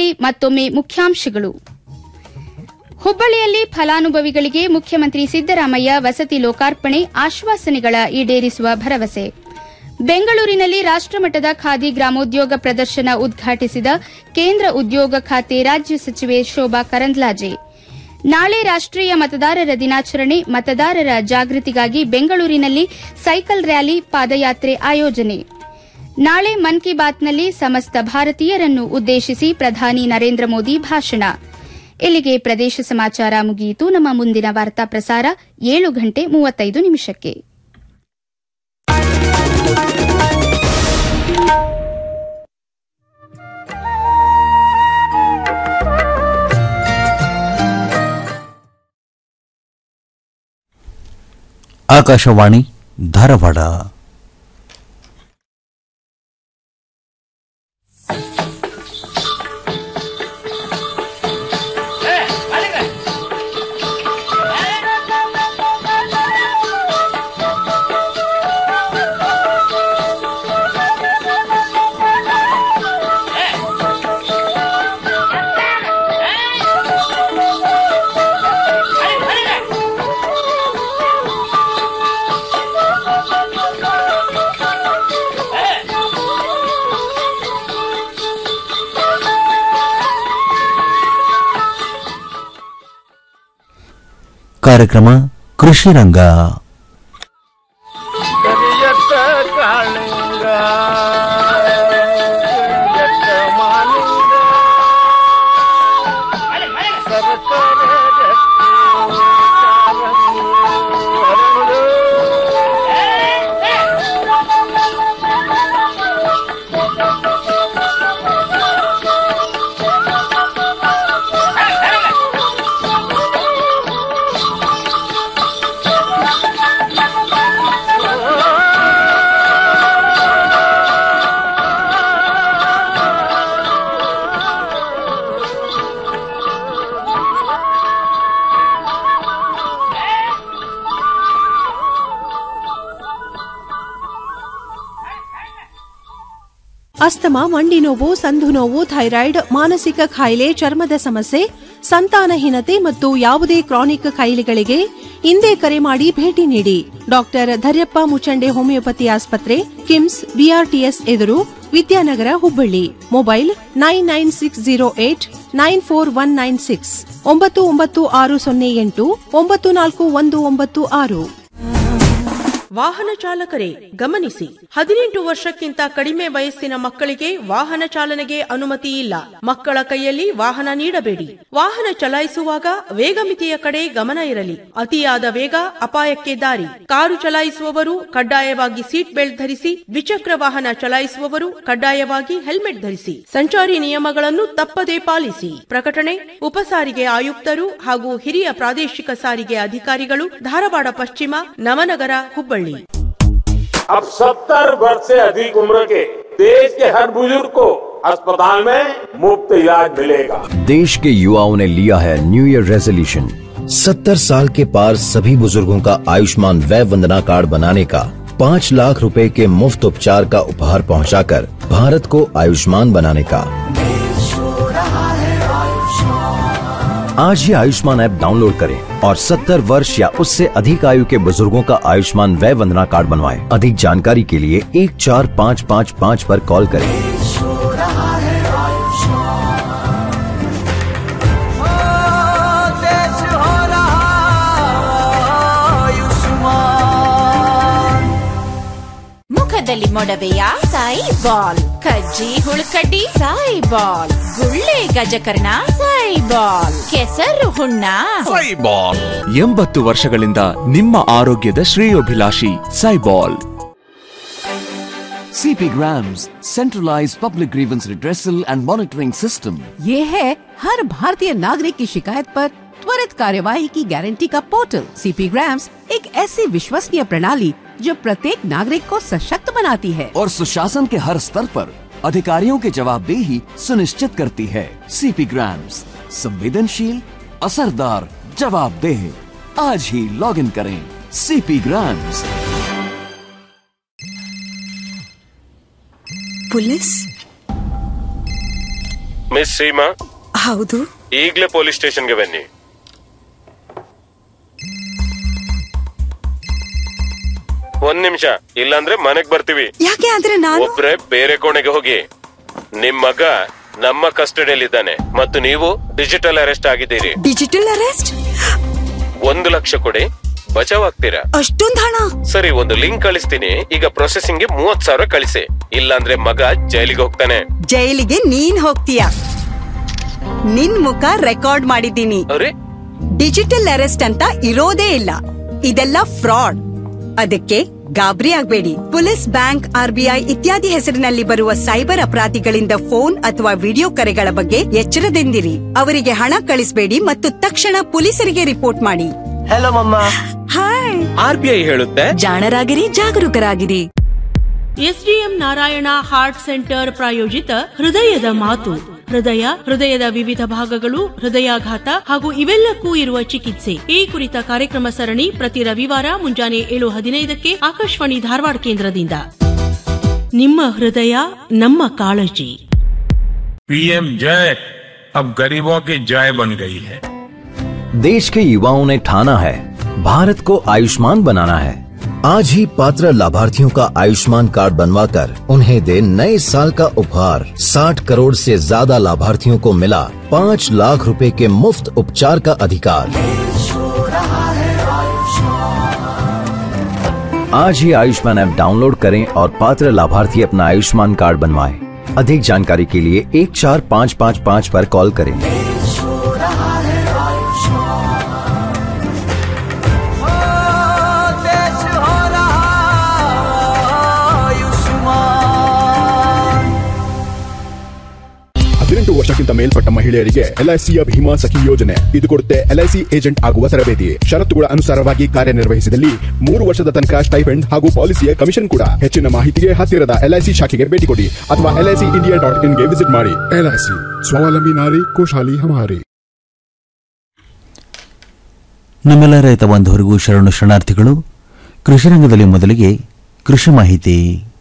ಕೊನೆಯಲ್ಲಿ ಮತ್ತೊಮ್ಮೆ ಮುಖ್ಯಾಂಶಗಳು ಹುಬ್ಬಳ್ಳಿಯಲ್ಲಿ ಫಲಾನುಭವಿಗಳಿಗೆ ಮುಖ್ಯಮಂತ್ರಿ ಸಿದ್ದರಾಮಯ್ಯ ವಸತಿ ಲೋಕಾರ್ಪಣೆ ಆಶ್ವಾಸನೆಗಳ ಈಡೇರಿಸುವ ಭರವಸೆ ಬೆಂಗಳೂರಿನಲ್ಲಿ ರಾಷ್ಟಮಟ್ಟದ ಖಾದಿ ಗ್ರಾಮೋದ್ಯೋಗ ಪ್ರದರ್ಶನ ಉದ್ಘಾಟಿಸಿದ ಕೇಂದ್ರ ಉದ್ಯೋಗ ಖಾತೆ ರಾಜ್ಯ ಸಚಿವೆ ಶೋಭಾ ಕರಂದ್ಲಾಜೆ ನಾಳೆ ರಾಷ್ಟೀಯ ಮತದಾರರ ದಿನಾಚರಣೆ ಮತದಾರರ ಜಾಗೃತಿಗಾಗಿ ಬೆಂಗಳೂರಿನಲ್ಲಿ ಸೈಕಲ್ ರ್ಯಾಲಿ ಪಾದಯಾತ್ರೆ ಆಯೋಜನೆ ನಾಳೆ ಮನ್ ಕಿ ಬಾತ್ನಲ್ಲಿ ಸಮಸ್ತ ಭಾರತೀಯರನ್ನು ಉದ್ದೇಶಿಸಿ ಪ್ರಧಾನಿ ನರೇಂದ್ರ ಮೋದಿ ಭಾಷಣ ಇಲ್ಲಿಗೆ ಪ್ರದೇಶ ಸಮಾಚಾರ ಮುಗಿಯಿತು ನಮ್ಮ ಮುಂದಿನ ವಾರ್ತಾ ಪ್ರಸಾರ ಏಳು ಗಂಟೆ ಮೂವತ್ತೈದು ನಿಮಿಷಕ್ಕೆ ಆಕಾಶವಾಣಿ ಧಾರವಾಡ ಕಾರ್ಯಕ್ರಮ ಕೃಷಿ ರಂಗ ಕರಿಯತ್ತ ಕಾಳಿಂಗ ಕರಿಯತ್ತ ಮಾಲಿಂಗ ಸರಸರ ರತ್ನ ಚಾರಂಗು ಹರಳು. ಅಸ್ತಮ ಮಂಡಿ ನೋವು ಸಂಧು ನೋವು ಥೈರಾಯ್ಡ್ ಮಾನಸಿಕ ಕಾಯಿಲೆ ಚರ್ಮದ ಸಮಸ್ಯೆ ಸಂತಾನಹೀನತೆ ಮತ್ತು ಯಾವುದೇ ಕ್ರಾನಿಕ್ ಕಾಯಿಲೆಗಳಿಗೆ ಹಿಂದೆ ಕರೆ ಮಾಡಿ ಭೇಟಿ ನೀಡಿ ಡಾಕ್ಟರ್ ಧರ್ಯಪ್ಪ ಮುಚಂಡೆ ಹೋಮಿಯೋಪತಿ ಆಸ್ಪತ್ರೆ ಕಿಮ್ಸ್ ಬಿಆರ್ಟಿಎಸ್ ಎದುರು Vidyanagar Hubballi mobile nine nine six zero eight nine four one nine six ಒಂಬತ್ತು ಒಂಬತ್ತು ಆರು ಸೊನ್ನೆ ಎಂಟು ಒಂಬತ್ತು ನಾಲ್ಕು ಒಂದು ಒಂಬತ್ತು ಆರು ವಾಹನ ಚಾಲಕರೇ ಗಮನಿಸಿ ಹದಿನೆಂಟು ವರ್ಷಕ್ಕಿಂತ ಕಡಿಮೆ ವಯಸ್ಸಿನ ಮಕ್ಕಳಿಗೆ ವಾಹನ ಚಾಲನೆಗೆ ಅನುಮತಿ ಇಲ್ಲ ಮಕ್ಕಳ ಕೈಯಲ್ಲಿ ವಾಹನ ನೀಡಬೇಡಿ ವಾಹನ ಚಲಾಯಿಸುವಾಗ ವೇಗ ಮಿತಿಯ ಕಡೆ ಗಮನ ಇರಲಿ ಅತಿಯಾದ ವೇಗ ಅಪಾಯಕ್ಕೆ ದಾರಿ ಕಾರು ಚಲಾಯಿಸುವವರು ಕಡ್ಡಾಯವಾಗಿ ಸೀಟ್ ಬೆಲ್ಟ್ ಧರಿಸಿ ದ್ವಿಚಕ್ರ ವಾಹನ ಚಲಾಯಿಸುವವರು ಕಡ್ಡಾಯವಾಗಿ ಹೆಲ್ಮೆಟ್ ಧರಿಸಿ ಸಂಚಾರಿ ನಿಯಮಗಳನ್ನು ತಪ್ಪದೇ ಪಾಲಿಸಿ ಪ್ರಕಟಣೆ ಉಪಸಾರಿಗೆ ಆಯುಕ್ತರು ಹಾಗೂ ಹಿರಿಯ ಪ್ರಾದೇಶಿಕ ಸಾರಿಗೆ ಅಧಿಕಾರಿಗಳು ಧಾರವಾಡ ಪಶ್ಚಿಮ ನವನಗರ ಹುಬ್ಬಳ್ಳಿ अब सत्तर वर्ष से अधिक उम्र के देश के हर बुजुर्ग को अस्पताल में मुफ्त इलाज मिलेगा देश के युवाओं ने लिया है न्यू ईयर रेजोल्यूशन सत्तर साल के पार सभी बुजुर्गों का आयुष्मान वय वंदना कार्ड बनाने का पाँच लाख रुपए के मुफ्त उपचार का उपहार पहुंचाकर भारत को आयुष्मान बनाने का आज ही आयुष्मान ऐप डाउनलोड करें और 70 वर्ष या उससे अधिक आयु के बुजुर्गों का आयुष्मान वय वंदना कार्ड बनवाएं। अधिक जानकारी के लिए एक चार पाँच पाँच पाँच पर कॉल करें ಮುಖದಲ್ಲಿ ಮೊಡವೆಯ ಸಾಯಿ ಬಾಲ್ ಕಜ್ಜಿ ಹುಳುಕಡ್ಡಿ ಸಾಯಿ ಬಾಲ್ ಗುಳ್ಳೆ ಗಜಕರ್ಣ ಸಾಯಿ ಬಾಲ್ ಕೆಸರು ಹುಣ್ಣ ಎಂಬತ್ತು ವರ್ಷಗಳಿಂದ ನಿಮ್ಮ ಆರೋಗ್ಯದ ಶ್ರೇಯೋಭಿಲಾಷಿ ಸೈಬಾಲ್ CP Grams, centralized public grievance redressal and monitoring system. ये है हर भारतीय नागरिक की शिकायत पर त्वरित कार्यवाही की गारंटी का पोर्टल सीपी ग्राम्स एक ऐसी विश्वसनीय प्रणाली जो प्रत्येक नागरिक को सशक्त बनाती है और सुशासन के हर स्तर पर अधिकारियों की जवाबदेही सुनिश्चित करती है CP Grams, संवेदनशील असरदार जवाबदेह आज ही लॉग इन करें CP Grams. Police miss Seema ಹೌದು ಈಗಲೇ ಪೊಲೀಸ್ ಸ್ಟೇಷನ್ಗೆ ಬನ್ನಿ ಒಂದ್ ನಿಮಿಷ ಇಲ್ಲಾಂದ್ರೆ ಮನೆಗ್ ಬರ್ತೀವಿ ಯಾಕೆ ಆದ್ರೆ ನಾನು ಒಬ್ರೆ ಬೇರೆ ಕೋಣೆಗೆ ಹೋಗಿ ನಿಮ್ ಮಗ ನಮ್ಮ ಕಸ್ಟಡಿಯಲ್ಲಿದ್ದಾನೆ ಮತ್ತು ನೀವು ಡಿಜಿಟಲ್ ಅರೆಸ್ಟ್ ಆಗಿದ್ದೀರಿ ಡಿಜಿಟಲ್ ಅರೆಸ್ಟ್ ಒಂದು ಲಕ್ಷ ಕೊಡಿ ಬಚಾವ್ ಆಗ್ತೀರಾ ಅಷ್ಟೊಂದ್ ಹಣ ಸರಿ ಒಂದು ಲಿಂಕ್ ಕಳಿಸ್ತೀನಿ ಈಗ ಪ್ರೊಸೆಸಿಂಗ್ ಗೆ ಮೂವತ್ ಸಾವಿರ ಕಳಿಸಿ ಇಲ್ಲಾಂದ್ರೆ ಮಗ ಜೈಲಿಗೆ ಹೋಗ್ತಾನೆ ಜೈಲಿಗೆ ನೀನ್ ಹೋಗ್ತೀಯ ನಿನ್ ಮುಖ ರೆಕಾರ್ಡ್ ಮಾಡಿದ್ದೀನಿ ಅರೆ ಡಿಜಿಟಲ್ ಅರೆಸ್ಟ್ ಅಂತ ಇರೋದೇ ಇಲ್ಲ ಇದೆಲ್ಲ ಫ್ರಾಡ್ ಅದಕ್ಕೆ ಗಾಬರಿ ಆಗ್ಬೇಡಿ ಪೊಲೀಸ್ ಬ್ಯಾಂಕ್ ಆರ್ಬಿಐ ಇತ್ಯಾದಿ ಹೆಸರಿನಲ್ಲಿ ಬರುವ ಸೈಬರ್ ಅಪರಾಧಿಗಳಿಂದ ಫೋನ್ ಅಥವಾ ವಿಡಿಯೋ ಕರೆಗಳ ಬಗ್ಗೆ ಎಚ್ಚರದಿಂದಿರಿ ಅವರಿಗೆ ಹಣ ಕಳಿಸಬೇಡಿ ಮತ್ತು ತಕ್ಷಣ ಪೊಲೀಸರಿಗೆ ರಿಪೋರ್ಟ್ ಮಾಡಿ ಹಲೋ ಮಮ್ಮ ಹಾಯ್ ಆರ್ ಬಿ ಐ ಹೇಳುತ್ತೆ ಜಾಣರಾಗಿರಿ ಜಾಗರೂಕರಾಗಿರಿ ಎಸ್ಡಿಎಂ ನಾರಾಯಣ ಹಾರ್ಟ್ ಸೆಂಟರ್ ಪ್ರಾಯೋಜಿತ ಹೃದಯದ ಮಾತು ಹೃದಯ ಹೃದಯದ ವಿವಿಧ ಭಾಗಗಳು ಹೃದಯಾಘಾತ ಹಾಗೂ ಇವೆಲ್ಲಕ್ಕೂ ಇರುವ ಚಿಕಿತ್ಸೆ ಈ ಕುರಿತ ಕಾರ್ಯಕ್ರಮ ಸರಣಿ ಪ್ರತಿ ರವಿವಾರ ಮುಂಜಾನೆ ಏಳು ಹದಿನೈದಕ್ಕೆ ಆಕಾಶವಾಣಿ ಧಾರವಾಡ ಕೇಂದ್ರದಿಂದ ನಿಮ್ಮ ಹೃದಯ ನಮ್ಮ ಕಾಳಜಿ पीएम जय अब गरीबों की जय बन गई है देश के युवाओं ने ठाना है भारत को आयुष्मान बनाना है आज ही पात्र लाभार्थियों का आयुष्मान कार्ड बनवाकर उन्हें दे नए साल का उपहार 60 करोड़ से ज्यादा लाभार्थियों को मिला 5 लाख रुपए के मुफ्त उपचार का अधिकार आज ही आयुष्मान ऐप डाउनलोड करें और पात्र लाभार्थी अपना आयुष्मान कार्ड बनवाएं। अधिक जानकारी के लिए एक चार पाँच पाँच पाँच पर कॉल करें देश हो रहा आयुष्मान ಹದಿನೆಂಟು ವರ್ಷಕ್ಕಿಂತ ಮೇಲ್ಪಟ್ಟ ಮಹಿಳೆಯರಿಗೆ ಎಲ್ಐಸಿಯ ಭೀಮಾ ಸಖಿ ಯೋಜನೆ ಇದು ಕೊಡುತ್ತೆ ಎಲ್ಐಸಿ ಏಜೆಂಟ್ ಆಗುವ ತರಬೇತಿ ಷರತ್ತುಗಳ ಅನುಸಾರವಾಗಿ ಕಾರ್ಯನಿರ್ವಹಿಸಿದಲ್ಲಿ ಮೂರು ವರ್ಷದ ತನಕ ಸ್ಟೈಫೆಂಡ್ ಹಾಗೂ ಪಾಲಿಸಿಯ ಕಮಿಷನ್ ಕೂಡ ಹೆಚ್ಚಿನ ಮಾಹಿತಿಗೆ ಹತ್ತಿರದ ಎಲ್ಐಸಿ ಶಾಖೆಗೆ ಭೇಟಿ ಕೊಡಿ ಅಥವಾ ಎಲ್ಐಸಿ ಇಂಡಿಯಾ ಡಾಟ್ ಇನ್ಗೆ ವಿಸಿಟ್ ಮಾಡಿ ಎಲ್ಐಸಿ ಸ್ವಾವಲಂಬಿ ನಾರಿ ಖುಷಾಲಿ ಹಮಾರಿ ನಮ್ಮೆಲ್ಲ ರೈತ ಬಾಂಧವರಿಗೂ ಶರಣು ಶರಣಾರ್ಥಿಗಳು ಕೃಷಿ ರಂಗದಲ್ಲಿ ಮೊದಲಿಗೆ ಕೃಷಿ ಮಾಹಿತಿ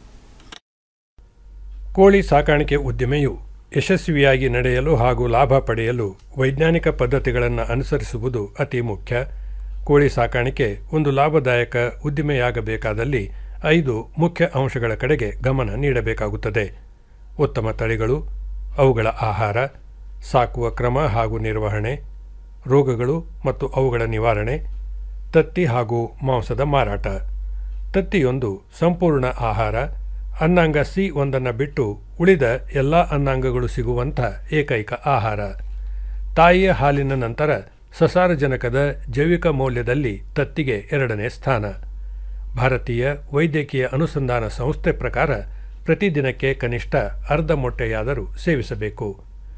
ಕೋಳಿ ಸಾಕಾಣಿಕೆ ಉದ್ದಿಮೆಯು ಯಶಸ್ವಿಯಾಗಿ ನಡೆಯಲು ಹಾಗೂ ಲಾಭ ಪಡೆಯಲು ವೈಜ್ಞಾನಿಕ ಪದ್ಧತಿಗಳನ್ನು ಅನುಸರಿಸುವುದು ಅತಿ ಮುಖ್ಯ ಕೋಳಿ ಸಾಕಾಣಿಕೆ ಒಂದು ಲಾಭದಾಯಕ ಉದ್ದಿಮೆಯಾಗಬೇಕಾದಲ್ಲಿ ಐದು ಮುಖ್ಯ ಅಂಶಗಳ ಕಡೆಗೆ ಗಮನ ನೀಡಬೇಕಾಗುತ್ತದೆ ಉತ್ತಮ ತಳಿಗಳು ಅವುಗಳ ಆಹಾರ ಸಾಕುವ ಕ್ರಮ ಹಾಗೂ ನಿರ್ವಹಣೆ ರೋಗಗಳು ಮತ್ತು ಅವುಗಳ ನಿವಾರಣೆ ತತ್ತಿ ಹಾಗೂ ಮಾಂಸದ ಮಾರಾಟ ತತ್ತಿಯೊಂದು ಸಂಪೂರ್ಣ ಆಹಾರ ಅನ್ನಾಂಗ ಸಿ ಒಂದನ್ನು ಬಿಟ್ಟು ಉಳಿದ ಎಲ್ಲ ಅನ್ನಾಂಗಗಳು ಸಿಗುವಂಥ ಏಕೈಕ ಆಹಾರ ತಾಯಿಯ ಹಾಲಿನ ನಂತರ ಸಸಾರಜನಕದ ಜೈವಿಕ ಮೌಲ್ಯದಲ್ಲಿ ತತ್ತಿಗೆ ಎರಡನೇ ಸ್ಥಾನ ಭಾರತೀಯ ವೈದ್ಯಕೀಯ ಅನುಸಂಧಾನ ಸಂಸ್ಥೆ ಪ್ರಕಾರ ಪ್ರತಿದಿನಕ್ಕೆ ಕನಿಷ್ಠ ಅರ್ಧ ಮೊಟ್ಟೆಯಾದರೂ ಸೇವಿಸಬೇಕು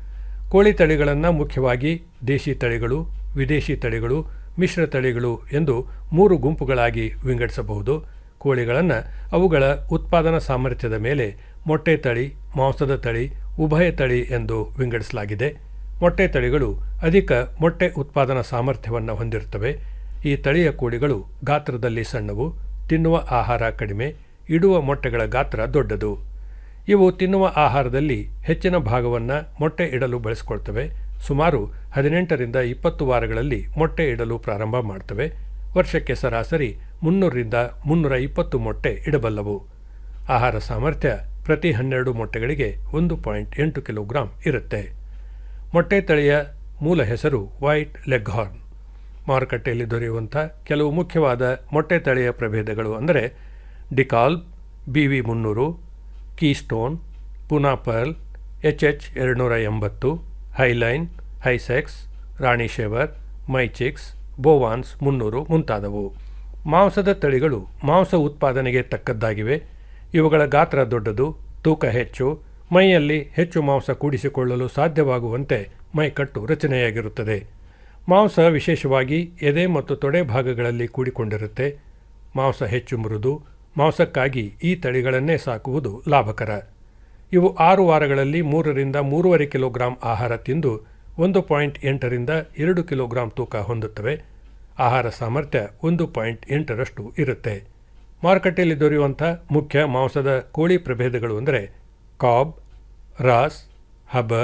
ಕೋಳಿ ತಳಿಗಳನ್ನು ಮುಖ್ಯವಾಗಿ ದೇಶಿ ತಳಿಗಳು ವಿದೇಶಿ ತಳಿಗಳು ಮಿಶ್ರ ತಳಿಗಳು ಎಂದು ಮೂರು ಗುಂಪುಗಳಾಗಿ ವಿಂಗಡಿಸಬಹುದು ಕೋಳಿಗಳನ್ನು ಅವುಗಳ ಉತ್ಪಾದನಾ ಸಾಮರ್ಥ್ಯದ ಮೇಲೆ ಮೊಟ್ಟೆ ತಳಿ ಮಾಂಸದ ತಳಿ ಉಭಯ ತಳಿ ಎಂದು ವಿಂಗಡಿಸಲಾಗಿದೆ ಮೊಟ್ಟೆ ತಳಿಗಳು ಅಧಿಕ ಮೊಟ್ಟೆ ಉತ್ಪಾದನಾ ಸಾಮರ್ಥ್ಯವನ್ನು ಹೊಂದಿರುತ್ತವೆ ಈ ತಳಿಯ ಕೋಳಿಗಳು ಗಾತ್ರದಲ್ಲಿ ಸಣ್ಣವು ತಿನ್ನುವ ಆಹಾರ ಕಡಿಮೆ ಇಡುವ ಮೊಟ್ಟೆಗಳ ಗಾತ್ರ ದೊಡ್ಡದು ಇವು ತಿನ್ನುವ ಆಹಾರದಲ್ಲಿ ಹೆಚ್ಚಿನ ಭಾಗವನ್ನು ಮೊಟ್ಟೆ ಇಡಲು ಬಳಸಿಕೊಳ್ತವೆ ಸುಮಾರು ಹದಿನೆಂಟರಿಂದ ಇಪ್ಪತ್ತು ವಾರಗಳಲ್ಲಿ ಮೊಟ್ಟೆ ಇಡಲು ಪ್ರಾರಂಭ ಮಾಡ್ತವೆ ವರ್ಷಕ್ಕೆ ಸರಾಸರಿ ಮುನ್ನೂರರಿಂದ ಮುನ್ನೂರ ಇಪ್ಪತ್ತು ಮೊಟ್ಟೆ ಇಡಬಲ್ಲವು ಆಹಾರ ಸಾಮರ್ಥ್ಯ ಪ್ರತಿ ಹನ್ನೆರಡು ಮೊಟ್ಟೆಗಳಿಗೆ ಒಂದು ಪಾಯಿಂಟ್ ಎಂಟು ಕಿಲೋಗ್ರಾಂ ಇರುತ್ತೆ ಮೊಟ್ಟೆ ತಳಿಯ ಮೂಲ ಹೆಸರು ವೈಟ್ ಲೆಗ್ ಹಾರ್ನ್ ಮಾರುಕಟ್ಟೆಯಲ್ಲಿ ದೊರೆಯುವಂಥ ಕೆಲವು ಮುಖ್ಯವಾದ ಮೊಟ್ಟೆ ತಳಿಯ ಪ್ರಭೇದಗಳು ಅಂದರೆ ಡಿಕಾಲ್ಬ್ ಬಿ ವಿ ಮುನ್ನೂರು Keystone Poona pearl H H ಎರಡುನೂರ ಎಂಬತ್ತು ಹೈಲೈನ್ ಹೈಸೆಕ್ಸ್ ರಾಣಿ ಶೇವರ್ ಮೈಚಿಕ್ಸ್ ಬೋವಾನ್ಸ್ ಮುನ್ನೂರು ಮುಂತಾದವು ಮಾಂಸದ ತಳಿಗಳು ಮಾಂಸ ಉತ್ಪಾದನೆಗೆ ತಕ್ಕದ್ದಾಗಿವೆ ಇವುಗಳ ಗಾತ್ರ ದೊಡ್ಡದು ತೂಕ ಹೆಚ್ಚು ಮೈಯಲ್ಲಿ ಹೆಚ್ಚು ಮಾಂಸ ಕೂಡಿಸಿಕೊಳ್ಳಲು ಸಾಧ್ಯವಾಗುವಂತೆ ಮೈಕಟ್ಟು ರಚನೆಯಾಗಿರುತ್ತದೆ ಮಾಂಸ ವಿಶೇಷವಾಗಿ ಎದೆ ಮತ್ತು ತೊಡೆ ಭಾಗಗಳಲ್ಲಿ ಕೂಡಿಕೊಂಡಿರುತ್ತೆ ಮಾಂಸ ಹೆಚ್ಚು ಮೃದು ಮಾಂಸಕ್ಕಾಗಿ ಈ ತಳಿಗಳನ್ನೇ ಸಾಕುವುದು ಲಾಭಕರ ಇವು ಆರು ವಾರಗಳಲ್ಲಿ ಮೂರರಿಂದ ಮೂರುವರೆ ಕಿಲೋಗ್ರಾಂ ಆಹಾರ ತಿಂದು ಒಂದು ಪಾಯಿಂಟ್ ಎಂಟರಿಂದ ಎರಡು ಕಿಲೋಗ್ರಾಂ ತೂಕ ಹೊಂದುತ್ತವೆ ಆಹಾರ ಸಾಮರ್ಥ್ಯ ಒಂದು ಪಾಯಿಂಟ್ ಎಂಟರಷ್ಟು ಇರುತ್ತೆ ಮಾರುಕಟ್ಟೆಯಲ್ಲಿ ದೊರೆಯುವಂಥ ಮುಖ್ಯ ಮಾಂಸದ ಕೋಳಿ ಪ್ರಭೇದಗಳು ಅಂದರೆ ಕಾಬ್ ರಾಸ್ ಹಬರ್ಡ್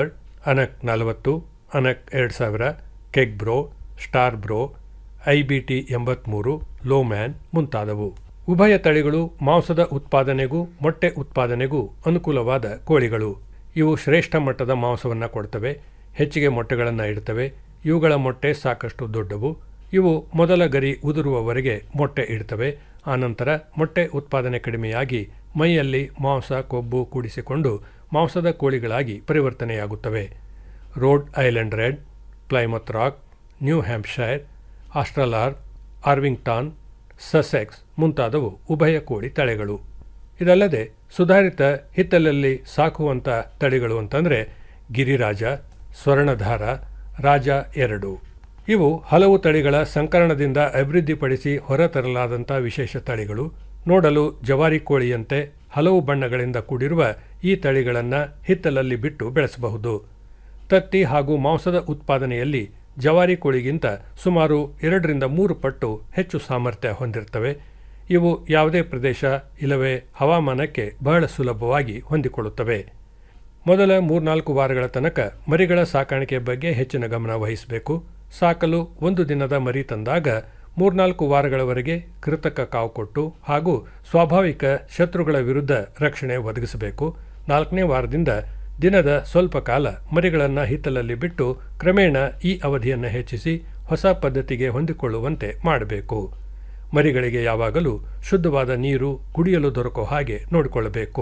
ಅನಕ್ ನಲವತ್ತು ಅನಕ್ ಎರಡು ಸಾವಿರ Cagbro Starbro I B T ಎಂಬತ್ಮೂರು ಲೋಮ್ಯಾನ್ ಮುಂತಾದವು ಉಭಯ ತಳಿಗಳು ಮಾಂಸದ ಉತ್ಪಾದನೆಗೂ ಮೊಟ್ಟೆ ಉತ್ಪಾದನೆಗೂ ಅನುಕೂಲವಾದ ಕೋಳಿಗಳು ಇವು ಶ್ರೇಷ್ಠ ಮಟ್ಟದ ಮಾಂಸವನ್ನು ಕೊಡ್ತವೆ ಹೆಚ್ಚಿಗೆ ಮೊಟ್ಟೆಗಳನ್ನು ಇಡ್ತವೆ ಇವುಗಳ ಮೊಟ್ಟೆ ಸಾಕಷ್ಟು ದೊಡ್ಡವು ಇವು ಮೊದಲ ಗರಿ ಉದುರುವವರೆಗೆ ಮೊಟ್ಟೆ ಇಡ್ತವೆ ಆನಂತರ ಮೊಟ್ಟೆ ಉತ್ಪಾದನೆ ಕಡಿಮೆಯಾಗಿ ಮೈಯಲ್ಲಿ ಮಾಂಸ ಕೊಬ್ಬು ಕೂಡಿಸಿಕೊಂಡು ಮಾಂಸದ ಕೋಳಿಗಳಾಗಿ ಪರಿವರ್ತನೆಯಾಗುತ್ತವೆ Rhode Island Red Plymouth Rock New Hampshire Australorp Orpington Sussex ಮುಂತಾದವು ಉಭಯ ಕೋಳಿ ತಳಿಗಳು ಇದಲ್ಲದೆ ಸುಧಾರಿತ ಹಿತ್ತಲಲ್ಲಿ ಸಾಕುವಂಥ ತಳಿಗಳು ಅಂತಂದರೆ ಗಿರಿರಾಜ ಸ್ವರ್ಣಧಾರ ರಾಜ ಎರಡು ಇವು ಹಲವು ತಳಿಗಳ ಸಂಕರಣದಿಂದ ಅಭಿವೃದ್ಧಿಪಡಿಸಿ ಹೊರತರಲಾದಂಥ ವಿಶೇಷ ತಳಿಗಳು ನೋಡಲು ಜವಾರಿ ಕೋಳಿಯಂತೆ ಹಲವು ಬಣ್ಣಗಳಿಂದ ಕೂಡಿರುವ ಈ ತಳಿಗಳನ್ನು ಹಿತ್ತಲಲ್ಲಿ ಬಿಟ್ಟು ಬೆಳೆಸಬಹುದು ತತ್ತಿ ಹಾಗೂ ಮಾಂಸದ ಉತ್ಪಾದನೆಯಲ್ಲಿ ಜವಾರಿ ಕೋಳಿಗಿಂತ ಸುಮಾರು ಎರಡರಿಂದ ಮೂರು ಪಟ್ಟು ಹೆಚ್ಚು ಸಾಮರ್ಥ್ಯ ಹೊಂದಿರ್ತವೆ ಇವು ಯಾವುದೇ ಪ್ರದೇಶ ಇಲ್ಲವೇ ಹವಾಮಾನಕ್ಕೆ ಬಹಳ ಸುಲಭವಾಗಿ ಹೊಂದಿಕೊಳ್ಳುತ್ತವೆ ಮೊದಲ ಮೂರ್ನಾಲ್ಕು ವಾರಗಳ ತನಕ ಮರಿಗಳ ಸಾಕಾಣಿಕೆ ಬಗ್ಗೆ ಹೆಚ್ಚಿನ ಗಮನ ವಹಿಸಬೇಕು ಸಾಕಲು ಒಂದು ದಿನದ ಮರಿ ತಂದಾಗ ಮೂರ್ನಾಲ್ಕು ವಾರಗಳವರೆಗೆ ಕೃತಕ ಕಾವು ಕೊಟ್ಟು ಹಾಗೂ ಸ್ವಾಭಾವಿಕ ಶತ್ರುಗಳ ವಿರುದ್ಧ ರಕ್ಷಣೆ ಒದಗಿಸಬೇಕು ನಾಲ್ಕನೇ ವಾರದಿಂದ ದಿನದ ಸ್ವಲ್ಪ ಕಾಲ ಮರಿಗಳನ್ನು ಹಿತ್ತಲಲ್ಲಿ ಬಿಟ್ಟು ಕ್ರಮೇಣ ಈ ಅವಧಿಯನ್ನು ಹೆಚ್ಚಿಸಿ ಹೊಸ ಪದ್ಧತಿಗೆ ಹೊಂದಿಕೊಳ್ಳುವಂತೆ ಮಾಡಬೇಕು ಮರಿಗಳಿಗೆ ಯಾವಾಗಲೂ ಶುದ್ಧವಾದ ನೀರು ಕುಡಿಯಲು ದೊರಕೋ ಹಾಗೆ ನೋಡಿಕೊಳ್ಳಬೇಕು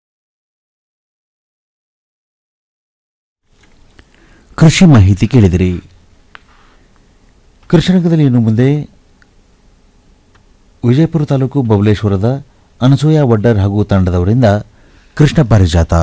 ಕೃಷಿ ಮಾಹಿತಿ ಕೇಳಿದಿರಿ ಕೃಷಿರಂಗದಲ್ಲಿ ಇನ್ನು ಮುಂದೆ ವಿಜಯಪುರ ತಾಲೂಕು ಬಬಲೇಶ್ವರದ ಅನಸೂಯ ವಡ್ಡರ್ ಹಾಗೂ ತಂಡದವರಿಂದ ಕೃಷ್ಣ ಪಾರಿಜಾತ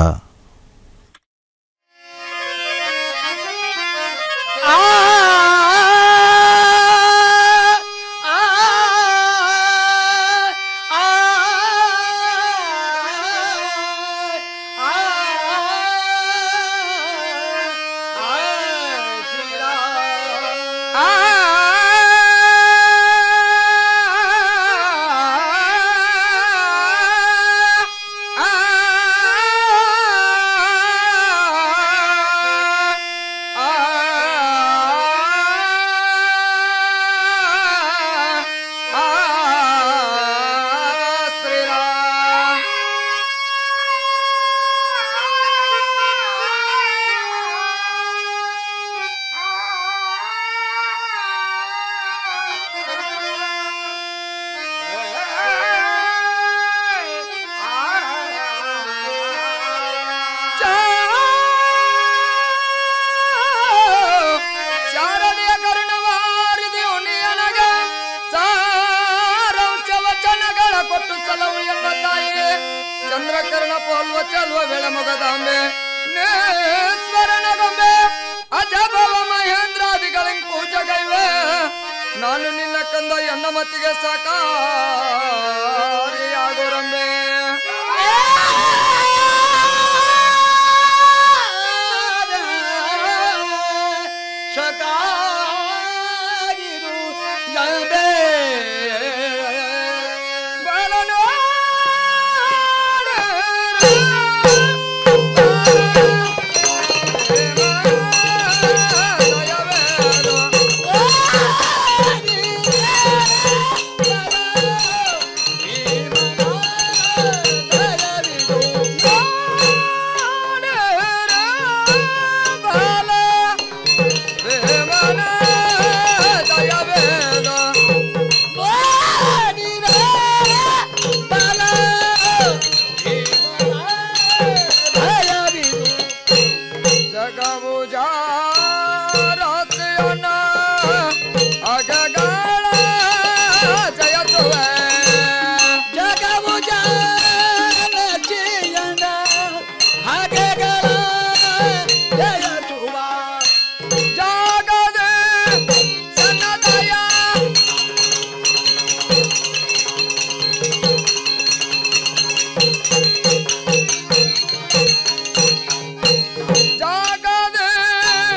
ಶಾರದೆಯ ಕರುಣವಾರಿದೆಯು ನಿಯನಗ ಸಾರಾಂಶ ವಚನಗಳ ಕೊಟ್ಟು ಸಲವು ಎಂಬ ತಾಯಿ ಚಂದ್ರಕರ್ಣ ಪೋಲ್ವ ಚಲ್ವ ಬೆಳಮೊಗದಾಂಬೆ ನೇಶ್ವರನಗೊಂಬೆ ಅಜಭವ ಮಹೇಂದ್ರಾದಿಗಳಿಂಗ್ ಪೂಜೆಗೈವೆ ನಾನು ನಿನ್ನ ಕಂದ ಎನ್ನ ಮತ್ತಿಗೆ ಸಾಕಾರಿಯಾಗುರಂಬೆ ಶಕಾಗಿರು ಜಲ್ಬೆ ಜಗವು ಜಾರತಿಯನ ಅಗಗಳ ಜಯತುವೆ ಜಗವು ಜಾರತಿಯನ ಅಗಗಳ ಜಯತುವ ಜಾಗದೆ ಸನ್ನದಯ ಜಾಗದೆ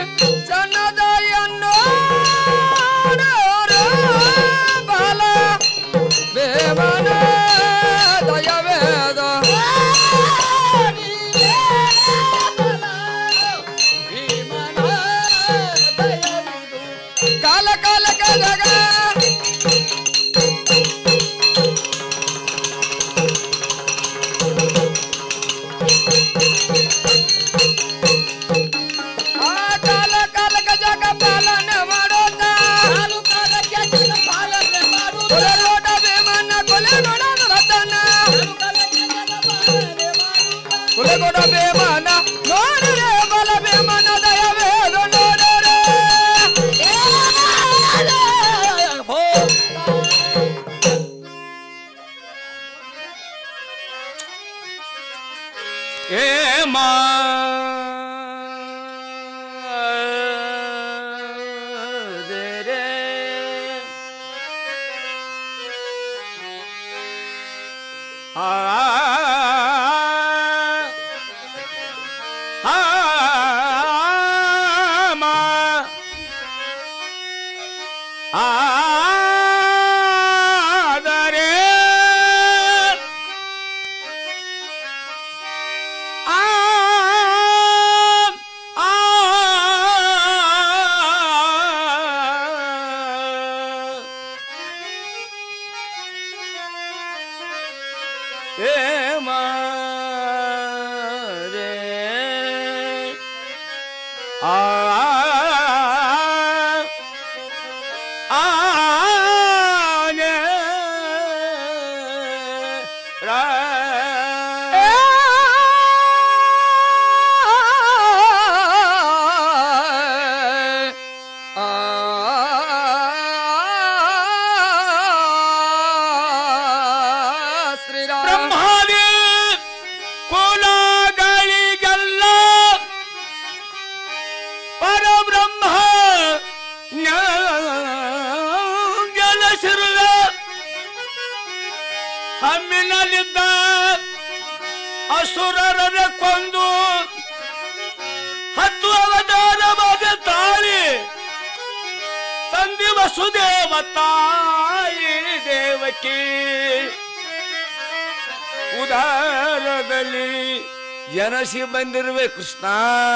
ಆದರೆ ಆ ಆ ಏ ಮಾರೆ ಆ ಆನೆ ರಾ ಬ್ರಹ್ಮಾದಿ ಕುಲಗಳಿಗೆಲ್ಲ ಪರಬ್ರಹ್ಮ ಗೆಲಸಿರುವ ಹಮ್ಮಿನಲ್ಲಿದ್ದ ಅಸುರರ ಕೊಂದು ಹತ್ತು ಅವತಾರ ಬಾಗ ತಾಳಿ ತಂದಿ ವಸುದೇವ ತಾಯಿ ದೇವಕಿ ಉದಾರದಲ್ಲಿ ಜನಸಿ ಬಂದಿರುವೆ ಕೃಷ್ಣ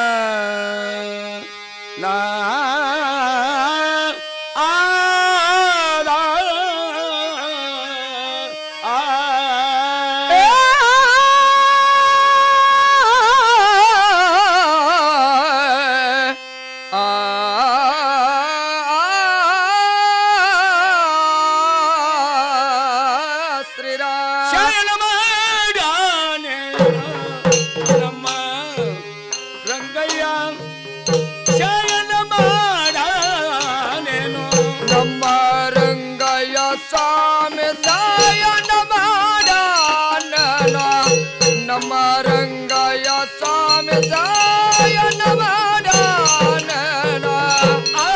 ನಾ ಆ ಲಾ, ಆ. ಶಯನ ಮಾಡ್ಯಾನೆ ನಮ್ಮ ರಂಗಯ್ಯ ಶಯನ ಮಾಡಾನೇನು ನಮ್ಮ ರಂಗಯ್ಯ ಸ್ವಾಮಿ ಶಯನ ಮಾಡಾನ ನಮ್ಮ ರಂಗಯ್ಯ ಸ್ವಾಮಿ ಶಯನ ಮಾಡಾನ ಆ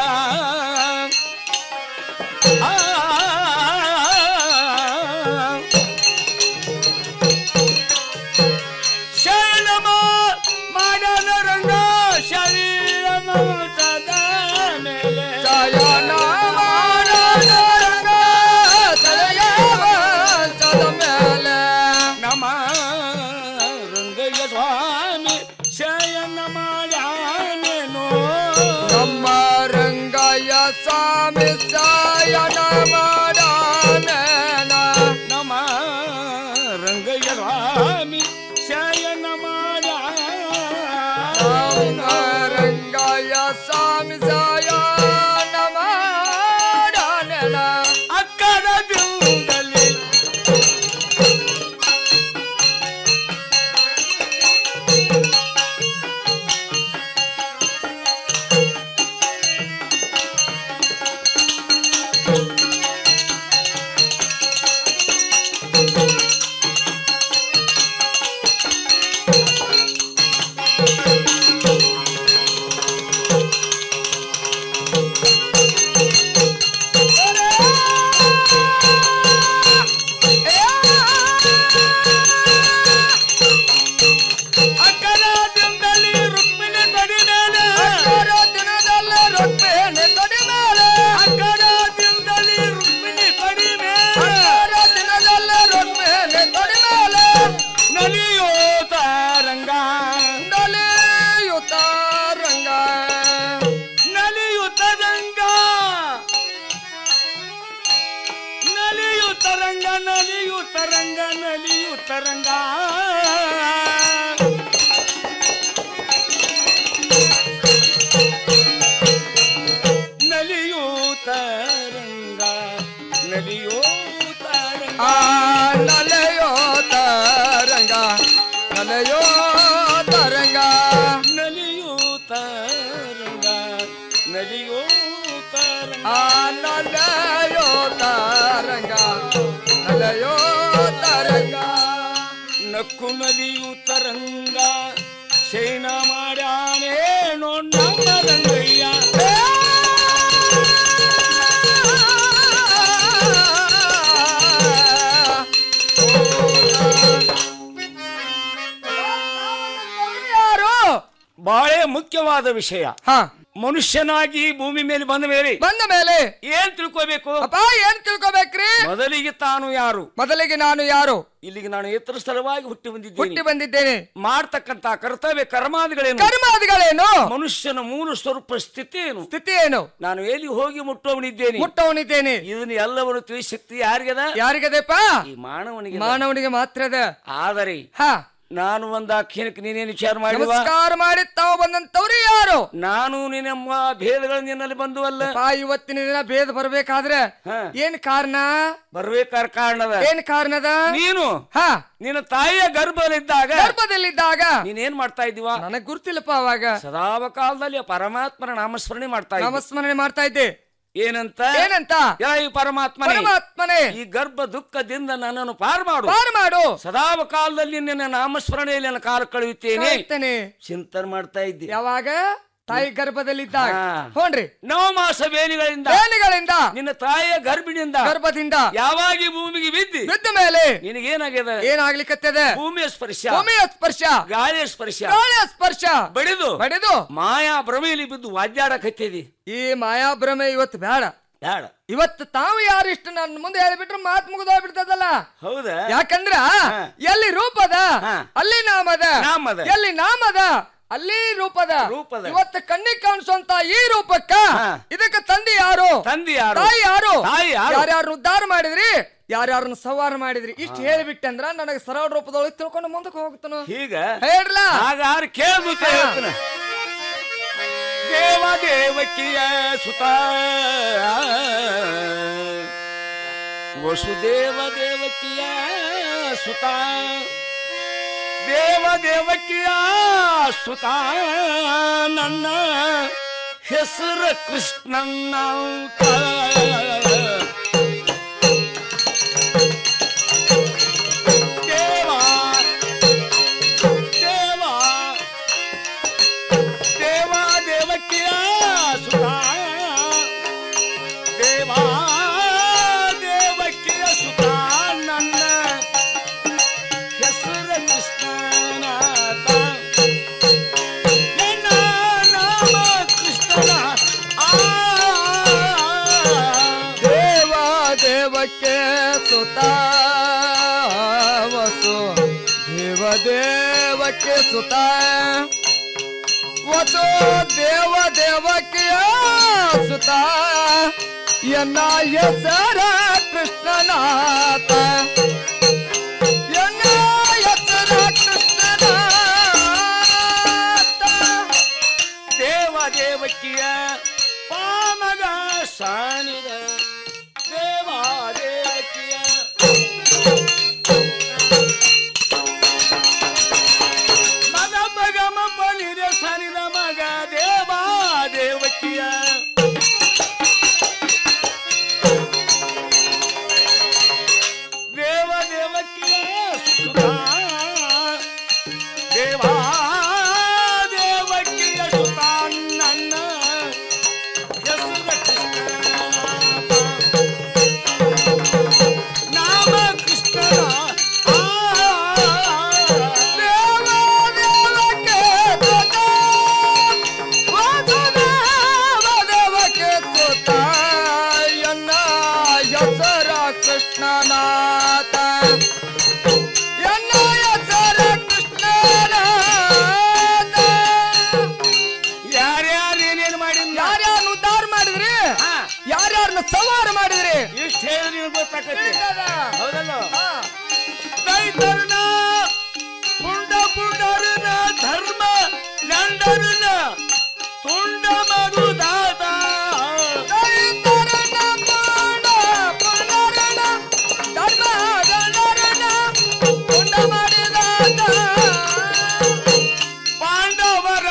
ಶರಣಮ ಮಾಡನ ರಂಗ ಶರೀರಮ ಸದ ಮೇಲೆ ಶಯನ ಮಾಡನ ರಂಗ ಸದಯವ ಸದ ಮೇಲೆ ನಮ ರಂಗಯ್ಯ ಸ್ವಾಮಿ ಶಯನ ಮಾಡ್ಯಾನೇನೋ ನಮ್ಮ ರಂಗಯ್ಯ ಸ್ವಾಮಿ ಶಯನ ಮಾಡಾನೇನ ನಮ ರಂಗಯ್ಯ ಸ್ವಾಮಿ ಶಯನ ಮಾಡ ರಂಗಯ್ಯ ಸ್ವಾಮಿ ಶಯನ ಮಾಡಾನೇನ ಅಕ್ಕನ ದಿನದಲ್ಲಿ ಅಕ್ಕನ ದಿನದಲ್ಲಿ ರುಕ್ಮಿಣಿ ತಡಿ ಮೇಲೆ ಅಕ್ಕನ ದಿನದಲ್ಲಿ ರುಕ್ಮಿಣಿ ತಡಿ ಮೇಲೆ ಅಕ್ಕನ ದಿನದಲ್ಲಿ ರುಕ್ಮಿಣಿ ತಡಿ ಮೇಲೆ ಅಕ್ಕನ ದಿನದಲ್ಲಿ ರುಕ್ಮಿಣಿ ತಡಿ ಮೇಲೆ ನಲಿಯೋತ ರಂಗ ನಲಿಯುತ ರಂಗ ನಲಿಯುತ ರಂಗ ನಲಿಯುತ ರಂಗ ನಲಿಯುತ ರಂಗ ನಲಿಯುತ ರಂಗ ನಲಿಯೂತ ರಂಗ ನಲಿಯೂತ ರಂಗ ನಲಿಯೋತ ರಂಗ ನಲಿಯೋತ ರಂಗ ನಲಿಯೂತ ರಂಗ ನಲಿಯೂತ ರಂಗ ನಲಿಯೋತ ರಂಗ ನಲಿಯೋತ ರಂಗ ನಕ್ಕು ನಲಿಯೂತ ರಂಗ ಶೈನ ಮಾಡ್ಯಾನೇ ನೋಡ್ ನಮ್ಮ ರಂಗಯ್ಯ ಯಾರು ಬಾಳೆ ಮುಖ್ಯವಾದ ವಿಷಯ ಮನುಷ್ಯನಾಗಿ ಭೂಮಿ ಮೇಲೆ ಬಂದ ಮೇಲೆ ಬಂದ ಮೇಲೆ ಏನ್ ತಿಳ್ಕೋಬೇಕು ಅಪ್ಪ ಏನ್ ತಿಳ್ಕೊಬೇಕ್ರಿ ಮೊದಲಿಗೆ ತಾನು ಯಾರು ಮೊದಲಿಗೆ ನಾನು ಯಾರು ಇಲ್ಲಿಗೆ ನಾನು ಎತ್ತರ ಸ್ಥಳವಾಗಿ ಹುಟ್ಟಿ ಹುಟ್ಟಿ ಬಂದಿದ್ದೇನೆ ಬಂದಿದ್ದೇನೆ ಮಾಡ್ತಕ್ಕಂತ ಕರ್ತವ್ಯ ಕರ್ಮಾದಿಗಳೇನು ಕರ್ಮಾದಿಗಳೇನು ಮನುಷ್ಯನ ಮೂಲ ಸ್ವರೂಪ ಸ್ಥಿತಿ ಏನು ಸ್ಥಿತಿ ಏನು ನಾನು ಎಲ್ಲಿ ಹೋಗಿ ಮುಟ್ಟವನಿದ್ದೇನೆ ಮುಟ್ಟವನಿದ್ದೇನೆ ಇದನ್ನ ಎಲ್ಲವನ್ನು ತಿಳಿಸಿ ಶಕ್ತಿ ಯಾರಿಗದ ಯಾರಿಗದಪ್ಪ ಈ ಮಾನವನಿಗೆ ಮಾನವನಿಗೆ ಮಾತ್ರದ ಆದರೆ ಹಾ ನಾನು ಒಂದ ಕ್ಷಣಕ್ಕೆ ನೀನೇನು ವಿಚಾರ ಮಾಡಿವ ನಮಸ್ಕಾರ ಮಾಡಿ ತಾವು ಬಂದಂತವ್ರು ಯಾರು ನಾನು ನಿನ್ನಮ್ಮ ಭೇದಗಳು ನಿನ್ನಲ್ಲಿ ಬಂದು ಅಲ್ಲ ಅಪ್ಪ, ಇವತ್ತಿನ ದಿನ ಭೇದ ಬರ್ಬೇಕಾದ್ರೆ ಏನ್ ಕಾರಣ ಬರ್ಬೇಕಾದ ಕಾರಣದ ಏನ್ ಕಾರಣದ ನೀನು ಹಾ ನಿನ್ನ ತಾಯಿಯ ಗರ್ಭದಲ್ಲಿದ್ದಾಗ ಗರ್ಭದಲ್ಲಿದ್ದಾಗ ನೀನೇನ್ ಮಾಡ್ತಾ ಇದ್ದೀವ ನನಗ್ ಗುರ್ತಿಲ್ಲಪ್ಪ ಅವಾಗ ಸದಾವ ಕಾಲದಲ್ಲಿ ಆ ಪರಮಾತ್ಮನ ನಾಮಸ್ಮರಣೆ ಮಾಡ್ತಾ ಇದ್ದೆ ನಾಮಸ್ಮರಣೆ ಮಾಡ್ತಾ ಇದ್ದೆ ಏನಂತ ಏನಂತ ಯಾ ಈ ಪರಮಾತ್ಮನೇ ಪರಮಾತ್ಮನೇ ಈ ಗರ್ಭ ದುಃಖದಿಂದ ನನ್ನನ್ನು ಪಾರು ಮಾಡು ಪಾರು ಮಾಡು ಸದಾವ ಕಾಲದಲ್ಲಿ ನಿನ್ನ ನಾಮಸ್ಮರಣೆಯಲ್ಲಿ ನನ್ನ ಕಾಲ ಕಳೆಯುತ್ತೇನೆ ಕಾಯ್ತಾನೆ. ಚಿಂತನೆ ಮಾಡ್ತಾ ಇದ್ದೆ ಯಾವಾಗ ತಾಯಿ ಗರ್ಭದಲ್ಲಿದ್ದಾಗ ಹಾ. ಹೋನ್ರಿ ನವಮಾಸ ಬೇಲಿಗಳಿಂದ ಬೇಲಿಗಳಿಂದ ನಿನ್ನ ತಾಯಿಯ ಗರ್ಭಿಣಿಯಿಂದ ಗರ್ಭದಿಂದ ಯಾವಾಗ ಈ ಭೂಮಿಗೆ ಬಿದ್ದಿ ಬಿದ್ದ ಮೇಲೆ ನಿನಗೇನಾಗ್ಯದ ಏನಾಗ್ಲಿಕ್ಕತ್ತದೆ ಭೂಮಿಯ ಸ್ಪರ್ಶ ಭೂಮಿಯ ಸ್ಪರ್ಶ ಗಾಳಿಯ ಸ್ಪರ್ಶ ಗಾಳಿಯ ಸ್ಪರ್ಶ ಬಡಿದು ಬಡಿದು ಮಾಯಾ ಭ್ರಮೆಯಲ್ಲಿ ಬಿದ್ದು ವಾದ್ಯಾಡಕತ್ತಿದಿ ಈ ಮಾಯಾಭ್ರಮೆ ಇವತ್ತು ಬೇಡ ಬೇಡ ಇವತ್ತು ತಾವು ಯಾರು ಇಷ್ಟು ನನ್ನ ಮುಂದೆ ಹೇಳಿಬಿಟ್ರೆ ಮಾತು ಮುಗಿದೋಗ್ಬಿಡ್ತದಲ್ಲ ಹೌದಾ ಯಾಕಂದ್ರ ಎಲ್ಲಿ ರೂಪದ ಹಾ. ಅಲ್ಲಿ ನಾಮದ ನಾಮದ. ಎಲ್ಲಿ ನಾಮದ ಅಲ್ಲಿ ರೂಪದ ರೂಪದ. ಇವತ್ತು ಕಣ್ಣಿಗೆ ಕಾಣಿಸುವಂತ ಈ ರೂಪಕ್ಕ ಹಾ. ಇದಕ್ಕೆ ತಂದೆ ಯಾರು ತಂದೆ ಯಾರು ತಾಯಿ ಯಾರು ತಾಯಿ ಯಾರು ಯಾರ್ಯಾರು ಉದ್ಧಾರ ಮಾಡಿದ್ರಿ ಯಾರ್ಯಾರನ್ನ ಸವಾರ ಮಾಡಿದ್ರಿ ಇಷ್ಟು ಹೇಳಿಬಿಟ್ಟಂದ್ರ ನನಗೆ ಸರಳ ರೂಪದೊಳಗೆ ತಿಳ್ಕೊಂಡು ಮುಂದಕ್ಕೆ ಹೋಗ್ತಾನ ಹೀಗ ಹೇಳ್ರಲ್ಲ ಹಾಗಾದ್ರೆ ಕೇಳ್ಬೇಕು ಹೇಳ್ತಾನೆ ದೇವ ದೇವಕಿಯ ಸುತ ವಸುದೇವ ದೇವಕಿಯ ಸುತ ದೇವ ದೇವಕಿಯ ಸುತ ನನ್ನ ಹೆಸರ ಕೃಷ್ಣನ್ನ ಅಂತ. ದೇವ ದೇವ ದೇವ ದೇವಕಿಯ ಸುತ ದೇವ ದೇವಕಿಯ ಸುತ ನನ್ನ ಹೆಸರ ಕೃಷ್ಣನಾಥ ನನ್ನ ನಾಮ ಕೃಷ್ಣನ ಆ ದೇವ ದೇವಕ್ಕೆ ಸುತ ವಸು ದೇವ ದೇವಕ್ಕೆ ಸುತ ವಸು ದೇವ ದೇವಕಿಯ ಸುತ ಎನ್ನ ಹೆಸರ ಕೃಷ್ಣನಾಥ ಎನ್ನ ಹೆಸರ ಕೃಷ್ಣನಾಥ ದೇವ ದೇವಕಿಯ ಪಾಮಗ ಸಾನಿದ ದೇವ ದೇವಕಿಯ ಮಗ ಮಗ ಮಪ್ಪ ನಿರ ಸಾನಿದ ಮಗ ದೇವ ದೇವಕಿಯ ದೇವ ದೇವಕಿಯ ಸುಧಾ ದೇವಾ ದೇವಕಿಯ ಸುತ ನನ್ನ ಹೆಸರ ಕೃಷ್ಣನಾಥ. ನಾಮ ಕೃಷ್ಣನ ಆ ದೇವ ದೇವಕ್ಕೆ ಸುತ ವಾಸುದೇವ ದೇವಕ್ಕೆ ಸುತ ಎನ್ನ ಹೆಸರ ಕೃಷ್ಣನಾಥ ಎನ್ನ ಹೆಸರ ಕೃಷ್ಣನಾಥ ಯಾರ್ಯಾರು ಏನೇನು ಮಾಡಿಲ್ಲ ಯಾರ್ಯಾರನ್ನ ಉದ್ಧಾರ ಮಾಡಿದ್ರಿ ಯಾರ್ಯಾರನ್ನ ಸವಾರ ಮಾಡಿದ್ರಿ ಇಷ್ಟ ಹೇಳಿದ್ರೆ ನಿಮ್ಗೆ ಗೊತ್ತಾಕತ್ತೆ ಹೌದಲ್ಲ ದೈತರ್ನ ಪುಂಡ ಪುಂಡರನ ಧರ್ಮ ನಂಡರನ ತುಂಡ ಮರುದಾತ ಧರ್ಮ ಗಂಡರನ್ನ ಪುಂಡ ಮಾಡಿದಾತ ಪಾಂಡವರ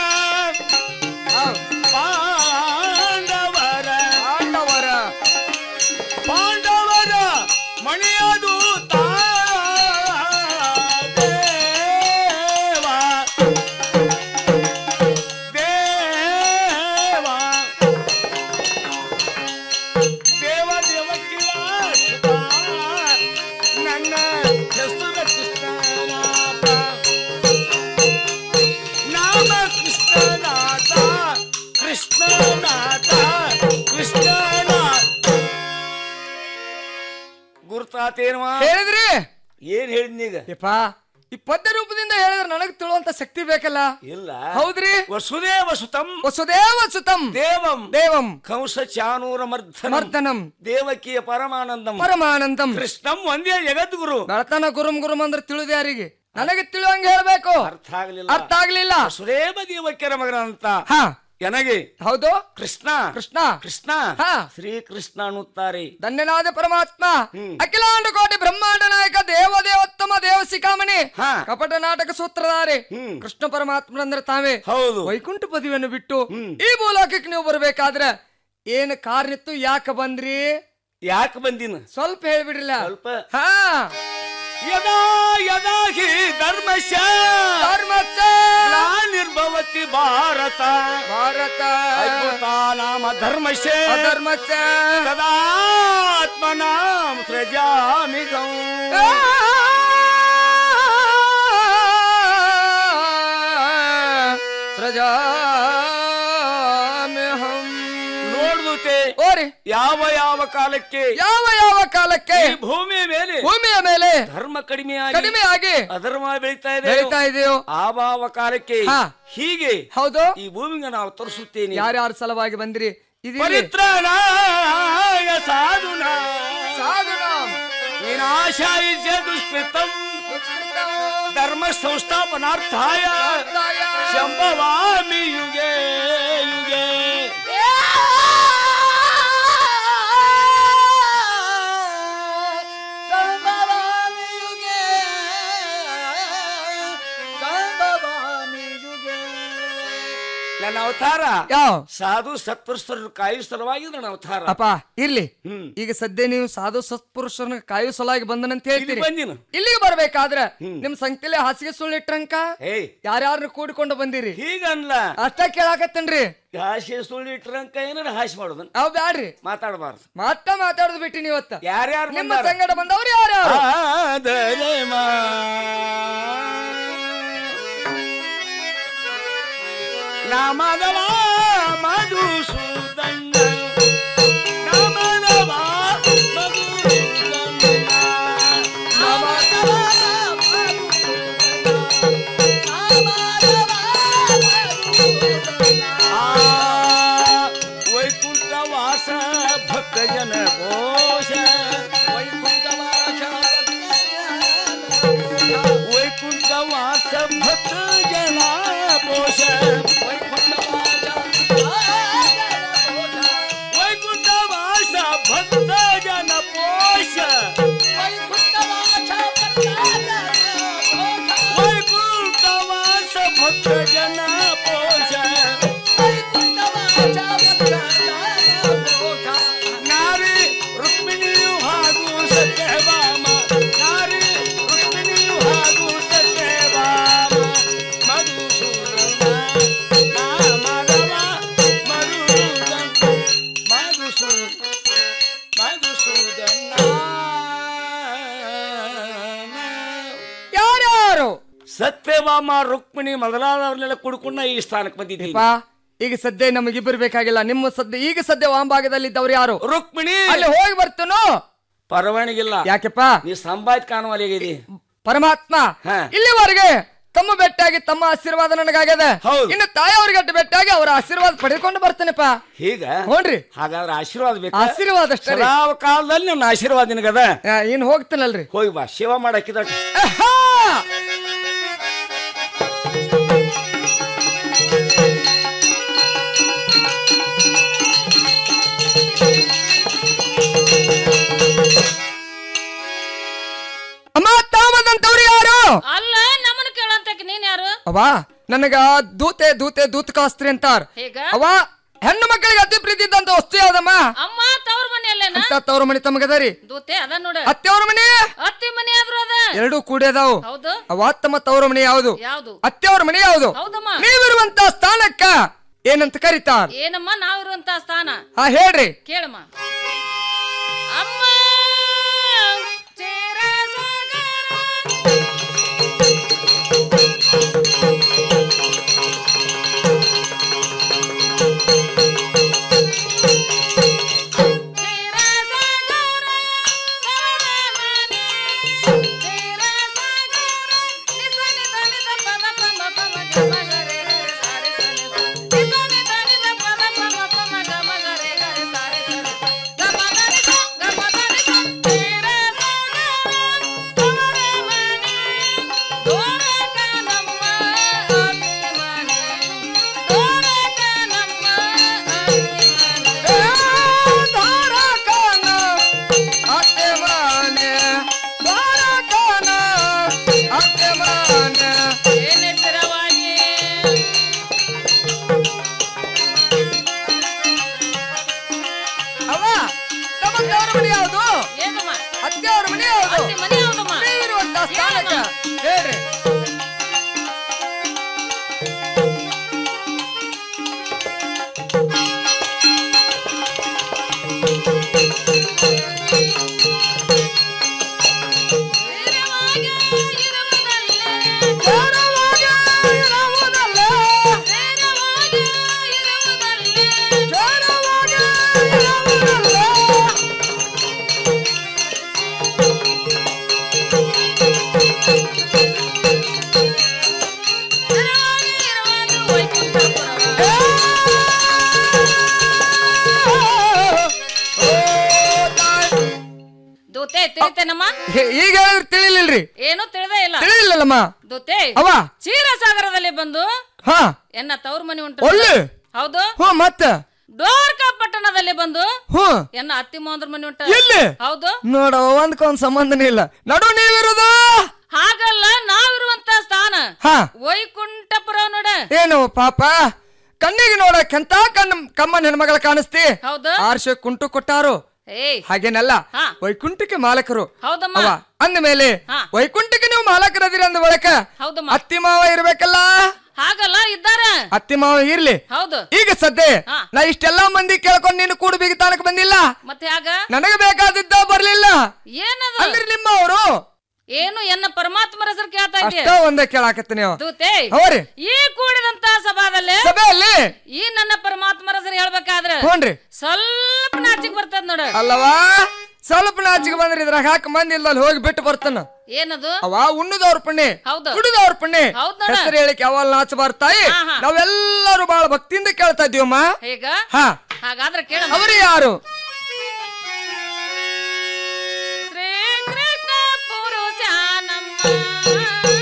ಪಾಂಡವರ ಪಾಂಡವರ ಪಾಂಡವರ ಮಣಿಯದು ತಾ ಕೃಷ್ಣನಾಥ ಕೃಷ್ಣನಾಥ ಗುರ್ತಾತೇನವ ಹೇಳಿದ್ರಿ ಏನ್ ಹೇಳಿದ್ನೀಗ ಯಪ್ಪ ಈ ಪದ್ಯ ರೂಪದಿಂದ ಹೇಳಿದ್ರೆ ನನಗ್ ತಿಳುವಂತ ಶಕ್ತಿ ಬೇಕಲ್ಲ ಇಲ್ಲ ಹೌದ್ರಿ ವಸುದೇವ ಸುತಂ ವಸುದೇವ ಸುತಂ ದೇವಂ ದೇವಂ ಕಂಸ ಚಾನೂರ ಮರ್ಧನ ಮರ್ದನಂ ದೇವಕಿಯ ಪರಮಾನಂದಂ ಪರಮಾನಂದಂ ಕೃಷ್ಣಂ ಒಂದೇ ಜಗದ್ಗುರು ಬೆಳತನ ಗುರುಂ ಗುರುಂ ಅಂದ್ರೆ ತಿಳಿದ ಯಾರಿಗೆ ನನಗೆ ತಿಳಿಯುವಂಗೆ ಹೇಳ್ಬೇಕು ಅರ್ಥ ಆಗ್ಲಿಲ್ಲ ಅರ್ಥ ಆಗ್ಲಿಲ್ಲ ವಸುದೇವ ದೇವಕಿಯರ ಮಗನಂತ ಹಾ ನನಗೆ ಹೌದು ಕೃಷ್ಣ ಕೃಷ್ಣ ಕೃಷ್ಣ ಹಾ ಶ್ರೀಕೃಷ್ಣ ಅನ್ನುತ್ತಾರೆ ಧನ್ಯನಾದ ಪರಮಾತ್ಮ ಅಖಿಲಾಂಡ ಕೋಟಿ ಬ್ರಹ್ಮಾಂಡ ನಾಯಕ ದೇವ ದೇವೋತ್ತಮ ದೇವ ಶಿಖಾಮಣಿ ಹಾ. ಕಪಟ ನಾಟಕ ಸೂತ್ರಧಾರಿ ಕೃಷ್ಣ ಪರಮಾತ್ಮನಂದ್ರೆ ತಾವೇ ಹೌದು ವೈಕುಂಠ ಪದವಿಯನ್ನು ಬಿಟ್ಟು ಈ ಭೂಲೋಕಕ್ಕೆ ನೀವು ಬರ್ಬೇಕಾದ್ರೆ ಏನ್ ಕಾರ್ನಿತ್ತು ಯಾಕೆ ಬಂದ್ರಿ ಯಾಕೆ ಬಂದಿನ ಸ್ವಲ್ಪ ಹೇಳ್ಬಿಡ್ರಿಲ್ಲ ಸ್ವಲ್ಪ ಹಾ ಯದಾ ಯದಾ ಹಿ ಧರ್ಮಶ ಧರ್ಮಶ್ಚ ನಿರ್ಭವತಿ ಭಾರತ ಭಾರತ ಅದ್ಭುತ ನಾಮ ಧರ್ಮಶ ಅಧರ್ಮಶ್ಚ ತದಾತ್ಮನಾಂ ಸೃಜಾಮಿ ಗೌ. ಸೃಜಾಮ್ಯಹಂ ನೋಡ್ದುತೆ ಓರಿ ಯಾವ ಯಾವ ಕಾಲಕ್ಕೆ ಯಾವ ಯಾವ ಕಾಲಕ್ಕೆ ಈ ಭೂಮಿಯ ಮೇಲೆ ಭೂಮಿಯ ಮೇಲೆ ಧರ್ಮ ಕಡಿಮೆ ಕಡಿಮೆ ಆಗಿ ಅಧರ್ಮ ಬೆಳೀತಾ ಇದೆ ಬೆಳೀತಾ ಇದೆಯೋ ಆಭಾವ ಕಾಲಕ್ಕೆ ಹಾ. ಹೀಗೆ ಹೌದು ಈ ಭೂಮಿಗೆ ನಾವು ತರಿಸುತ್ತೇನೆ ಯಾರ್ಯಾರ ಸಲುವಾಗಿ ಬಂದ್ರಿ ಇದು ಪರಿತ್ರಾಣಾಯ ಸಾಧುನ ಸಾಧುನ ವಿನಾಶಾಯ ಚ ದುಷ್ಕೃತಂ ಧರ್ಮ ಸಂಸ್ಥಾಪನಾರ್ಥಾಯ ಶಂಭವಾಮಿ ಯುಗೆ ಯುಗೆ ನನ್ನ ಅವತಾರ ಯಾವ ಸಾಧು ಸತ್ಪುರುಷರು ಕಾಯು ಸಲುವಾಗಿ ನನ್ನ ಅವತಾರ ಅಪ್ಪ ಇರ್ಲಿ ಈಗ ಸದ್ಯ ನೀವು ಸಾಧು ಸತ್ಪುರುಷರನ್ನ ಕಾಯು ಸಲುವಾಗಿ ಬಂದನಂತ ಹೇಳ್ತೀರಿ ಇಲ್ಲಿ ಬಂದಿನ. ಇಲ್ಲಿಗೆ ಬರ್ಬೇಕಾದ್ರೆ ನಿಮ್ ಸಂಖ್ಯೆಲೆ ಹಾಸಿಗೆ ಸುಳ್ಳಿಟ್ರಂಕ ಏಯ್ ಯಾರ್ಯಾರನ್ನ ಕೂಡಿಕೊಂಡು ಬಂದಿರಿ ಹೀಗನ್ಲ ಅಷ್ಟ ಕೇಳಾಕತ್ತೇನ್ರಿ ಹಾಸಿ ಸುಳ್ಳು ಇಟ್ರಂಕ ಏನಾರ ಹಾಸಿ ಮಾಡೋದನ್ ಅವ್ ಬ್ಯಾಡ್ರಿ ಮಾತಾಡಬಾರ್ದು ಮತ್ತ ಮಾತಾಡೋದು ಬಿಟ್ಟಿನಿ ಇವತ್ತ ಯಾರ್ಯಾರು ನಿಮ್ಮ ಬಂದಾರ? ಸಂಗಡ ಬಂದವ್ರು ಯಾರ್ಯಾರು ಆದರೆ ಮಾ ನಾಮದವ ಮಧುಸೂದನ್ನ ನಾಮದವ ಮಧುಸೂದನ್ನ ನಾಮದವ ಆ, ವೈಕುಂಠ ವಾಸ ಭಕ್ತ ಜನ ಕೋಶ ವೈಕುಂಠ ವಾಸ ವೈಕುಂಠ ವಾಸ ಭಕ್ತ ಜನ ಕೋಶ ವೈಕುಂಠ ವಾಸ ಭಕ್ತ ಜನ ಪೋಷ ವೈಕುಂಠ ವಾಸ ಭಕ್ತ ಜನ ಪೋಷ ನಾರಿ ರುಕ್ಮಿಣಿಯು ಹಾಗೂ ಸತ್ಯಭಾಮ ನಾರಿ ರುಕ್ಮಿಣಿಯು ಹಾಗೂ ಸತ್ಯಭಾಮ ಮಧುಸೂದನ ನಾಮದವ ಮಧುಸೂದನ ಮಧುಸೂದ ಮಧುಸೂದನ ಯಾರ್ಯಾರು ಸತ್ಯಭಾಮ ರುಕ್ಮಿಣಿ ಮೊದಲಾದವ್ರನ್ನೆಲ್ಲ ಕುಡ್ಕೊಂಡು ನಾ ಈ ಸ್ಥಾನಕ್ಕೆ ಬಂದಿದ್ದೀನಿ ಪಾ ಈಗ ಸದ್ಯ ನಮಗಿಬ್ಬರು ಬೇಕಾಗಿಲ್ಲ ನಿಮ್ಮ ಸದ್ಯ ಈಗ ಸದ್ಯ ವಾಮಭಾಗದಲ್ಲಿ ಇದ್ದವ್ರು ಯಾರು ರುಕ್ಮಿಣಿ ಅಲ್ಲಿ ಹೋಗಿ ಬರ್ತೇನೋ ಪರವಾನಿಗಿಲ್ಲ ಯಾಕೆಪ್ಪ ನೀ ಸಂಭಾಯ್ತ ಕಾಣುವಲ್ಲಿಗಿದೆ ಪರಮಾತ್ಮ ಹಾ. ಇಲ್ಲಿವರೆಗೆ ತಮ್ಮ ಬೆಟ್ಟಾಗಿ ತಮ್ಮ ಆಶೀರ್ವಾದ ನನಗಾಗ್ಯದ ಹೌದು. ಇನ್ನು ತಾಯಿಯವ್ರಿಗೆ ಅಡ್ಡ ಬೆಟ್ಟಾಗಿ ಅವರ ಆಶೀರ್ವಾದ ಪಡೆದುಕೊಂಡು ಬರ್ತೇನೆಪ್ಪ ಹೀಗ ಹೋನ್ರಿ ಹಾಗಾದ್ರೆ ಆಶೀರ್ವಾದ ಬೇಕು ಆಶೀರ್ವಾದ ಅಷ್ಟೇ ರೀ. ಸದಾ ಕಾಲದಲ್ಲಿ ನನ್ನ ಆಶೀರ್ವಾದ ನಿನಗದ ಆ, ಇನ್ ಹೋಗ್ತೀನಲ್ರಿ ಹೋಗಿ ಬಾ ಸೇವಾ ಮಾಡಕ್ಕಿದ ಆಹಾ! ಅಮ್ಮ ತಾಮದಂತವ್ರು ಯಾರು ಅಲ್ಲ ನಮ್ಮನ್ನ ಕೇಳಂತಕ್ ನೀನ್ ಯಾರು ಅವ ನನಗ ದೂತೆ ದೂತೆ ದೂತಕಾಸ್ತ್ರಿ ಅಂತಾರ ಹೇಗ ಅವ ಹೆಣ್ಣು ಮಕ್ಕಳಿಗೆ ಅತಿ ಪ್ರೀತಿ ಇದ್ದಂತ ವಸ್ತು ಯಾವ್ದಮ್ಮ ಅಮ್ಮ ತವ್ರ ಮನೆಯಲ್ಲೇನ ಅಂತ ತವ್ರ ಮನೆ ತಮಗದರಿ ದೂತೆ ಅದ ನೋಡ ಅತ್ತೆಯವ್ರ ಮನೆ ಅತ್ತಿ ಮನೆ ಆದ್ರೂ ಅದ ಎರಡೂ ಕೂಡಿ ಅದಾವು ಹೌದು ಅವ ತಮ್ಮ ತವ್ರ ಮನೆ ಯಾವುದು ಯಾವ್ದು ಅತ್ತೆಯವ್ರ ಮನೆ ಯಾವುದು ಹೌದಮ್ಮ ನೀವಿರುವಂತ ಸ್ಥಾನಕ್ಕ ಏನಂತ ಕರೀತಾರ ಏನಮ್ಮ ನಾವಿರುವಂತ ಸ್ಥಾನ ಹಾ ಹೇಳ್ರಿ ಕೇಳಮ್ಮ ಅಮ್ಮ ಚೇರ ಸಾಗರ ಅತ್ತೆಯವ್ರ ಮನೆ ಯಾವ್ದು ಅತ್ತೆ ಮನೆ ಯಾವ್ದಮ್ಮ ನೀವಿರುವಂತ ಸ್ಥಾನಕ್ಕ ಹೇಳ್ರಿ ದೂತೆ ತಿಳಿತೇನಮ್ಮ ಹೇ- ಈಗ ಹೇಳಿದ್ರೆ ತಿಳಿಲಿಲ್ರಿ ಏನು ತಿಳಿದೇ ಇಲ್ಲ ತಿಳಿಲಿಲ್ಲಮ್ಮ ದೂತೆ ಅವ್ವ. ಕ್ಷೀರಸಾಗರದಲ್ಲಿ ಬಂದು ಹಾ ಎನ್ನ ತವ್ರ ಮನೆ ಉಂಟು ಒಳ್ಳೆ ಹೌದು ಹ್ಞೂ ಮತ್ತ ಡೋರ್ಕಾ ಪಟ್ಟಣದಲ್ಲಿ ಬಂದು ಹ್ಞೂ ಎನ್ನ ಅತ್ತಿ ಮಾವಂದ್ರ ಮನೆ ಉಂಟು ಎಲ್ಲಿ? ಹೌದು ನೋಡ ಒಂದ್ಕೊಂದ್ ಸಂಬಂಧನೇ ಇಲ್ಲ ನಡು ನೀವಿರೋದು ಹಾಗಲ್ಲ ನಾವಿರುವಂತ ಸ್ಥಾನ ಹಾ ವೈಕುಂಠಪುರ ನೋಡ ಏನು ಪಾಪ ಕಣ್ಣಿಗೆ ನೋಡಕ್ಕೆಂತ ಕಣ್ಣು ಕಮ್ಮನ ಹೆಣ್ಮಗಳ ಕಾಣಿಸ್ತಿ ಹೌದು ಆರ್ಷ ಕುಂಟು ಕೊಟ್ಟಾರು ಏಯ್ ಹಾಗೇನಲ್ಲ ಹಾ. ವೈಕುಂಠಕ್ಕೆ ಮಾಲಕರು ಹೌದಮ್ಮ ಅವ ಅಂದ ಮೇಲೆ ಹಾ. ವೈಕುಂಠಕ್ಕೆ ನೀವು ಮಾಲಕರದಿರಿ ಅಂದ ಬಳಕ ಹೌದಮ್ಮ ಅತ್ತಿ ಮಾವ ಇರ್ಬೇಕಲ್ಲ ಹಾಗಲ್ಲ ಇದ್ದಾರ ಅತ್ತಿ ಮಾವ ಇರ್ಲಿ ಹೌದು ಈಗ ಸದ್ದೆ ಹಾ. ನಾ ಇಷ್ಟೆಲ್ಲಾ ಮಂದಿ ಕೇಳ್ಕೊಂಡು ನೀನು ಕೂಡು ಬಿಗಿತಾನಕ್ ಬಂದಿಲ್ಲ ಮತ್ತೆ ಆಗ ನನಗೆ ಬೇಕಾದಿದ್ದ ಬರ್ಲಿಲ್ಲ ಏನದು ಅಂದ್ರೆ ನಿಮ್ಮ ಅವರು ಏನು ಎನ್ನ ಪರಮಾತ್ಮರ ಹೆಸರು ಕೇಳ್ತಾ ಅಷ್ಟ ಇದೆಯಾ ಒಂದೇ ಕೇಳಾಕತ್ತೀನಿ ನೀವು ದೂತೆ ಹೌರಿ ಈ ಕೂಡಿದಂತ ಸಭಾದಲ್ಲಿ ಸಭೆಯಲ್ಲಿ ಈ ನನ್ನ ಪರಮಾತ್ಮರ ಹೆಸರು ಹೇಳ್ಬೇಕಾದ್ರೆ ಹ್ಞೂನ್ರಿ ಸ್ವಲ್ಪ ನಾಚಿಕ್ ಬರ್ತದ ನೋಡು ಅಲ್ಲವಾ ಸ್ವಲ್ಪ ನಾಚಿಗೆ ಬಂದ್ರೆ ಇದ್ರಾಗ ಹಾಕಿ ಮಂದಿ ಇಲ್ದಲ್ಲಿ ಹೋಗಿ ಬಿಟ್ಟು ಬರ್ತಾನ ಏನದು ಅವ ಉಣ್ಣದವ್ರ ಪುಣ್ಯ ಹೌದು. ಕುಡಿದವ್ರ ಪುಣ್ಯ ಹೌದ್ ನೋಡ. ಹೆಸರು ಹೇಳಿಕೆ ಅವಲ್ ನಾಚ ಬರ್ತಾಯಿ ಹಾ, ಹಾ. ನಾವೆಲ್ಲರೂ ಬಹಳ ಭಕ್ತಿಯಿಂದ ಕೇಳ್ತಾ ಇದೀವಮ್ಮ ಹೇಗ ಹಾ ಹಾಗಾದ್ರೆ ಕೇಳ ಅವರು ಯಾರು ಶ್ರೀ ಕೃಷ್ಣ ಪುರುಷ ನಮ್ಮ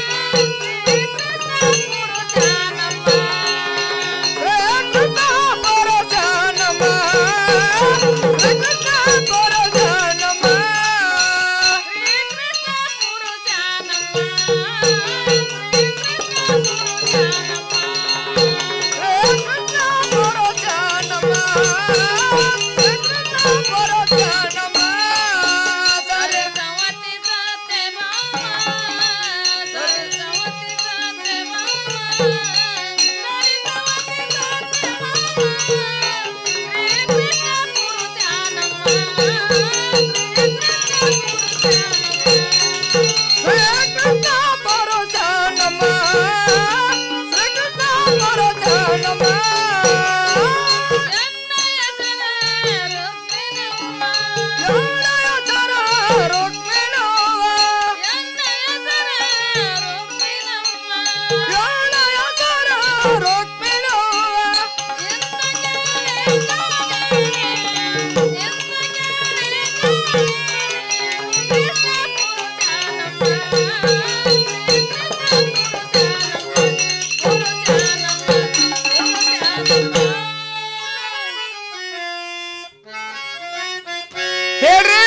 ಹೇಳ್ರಿ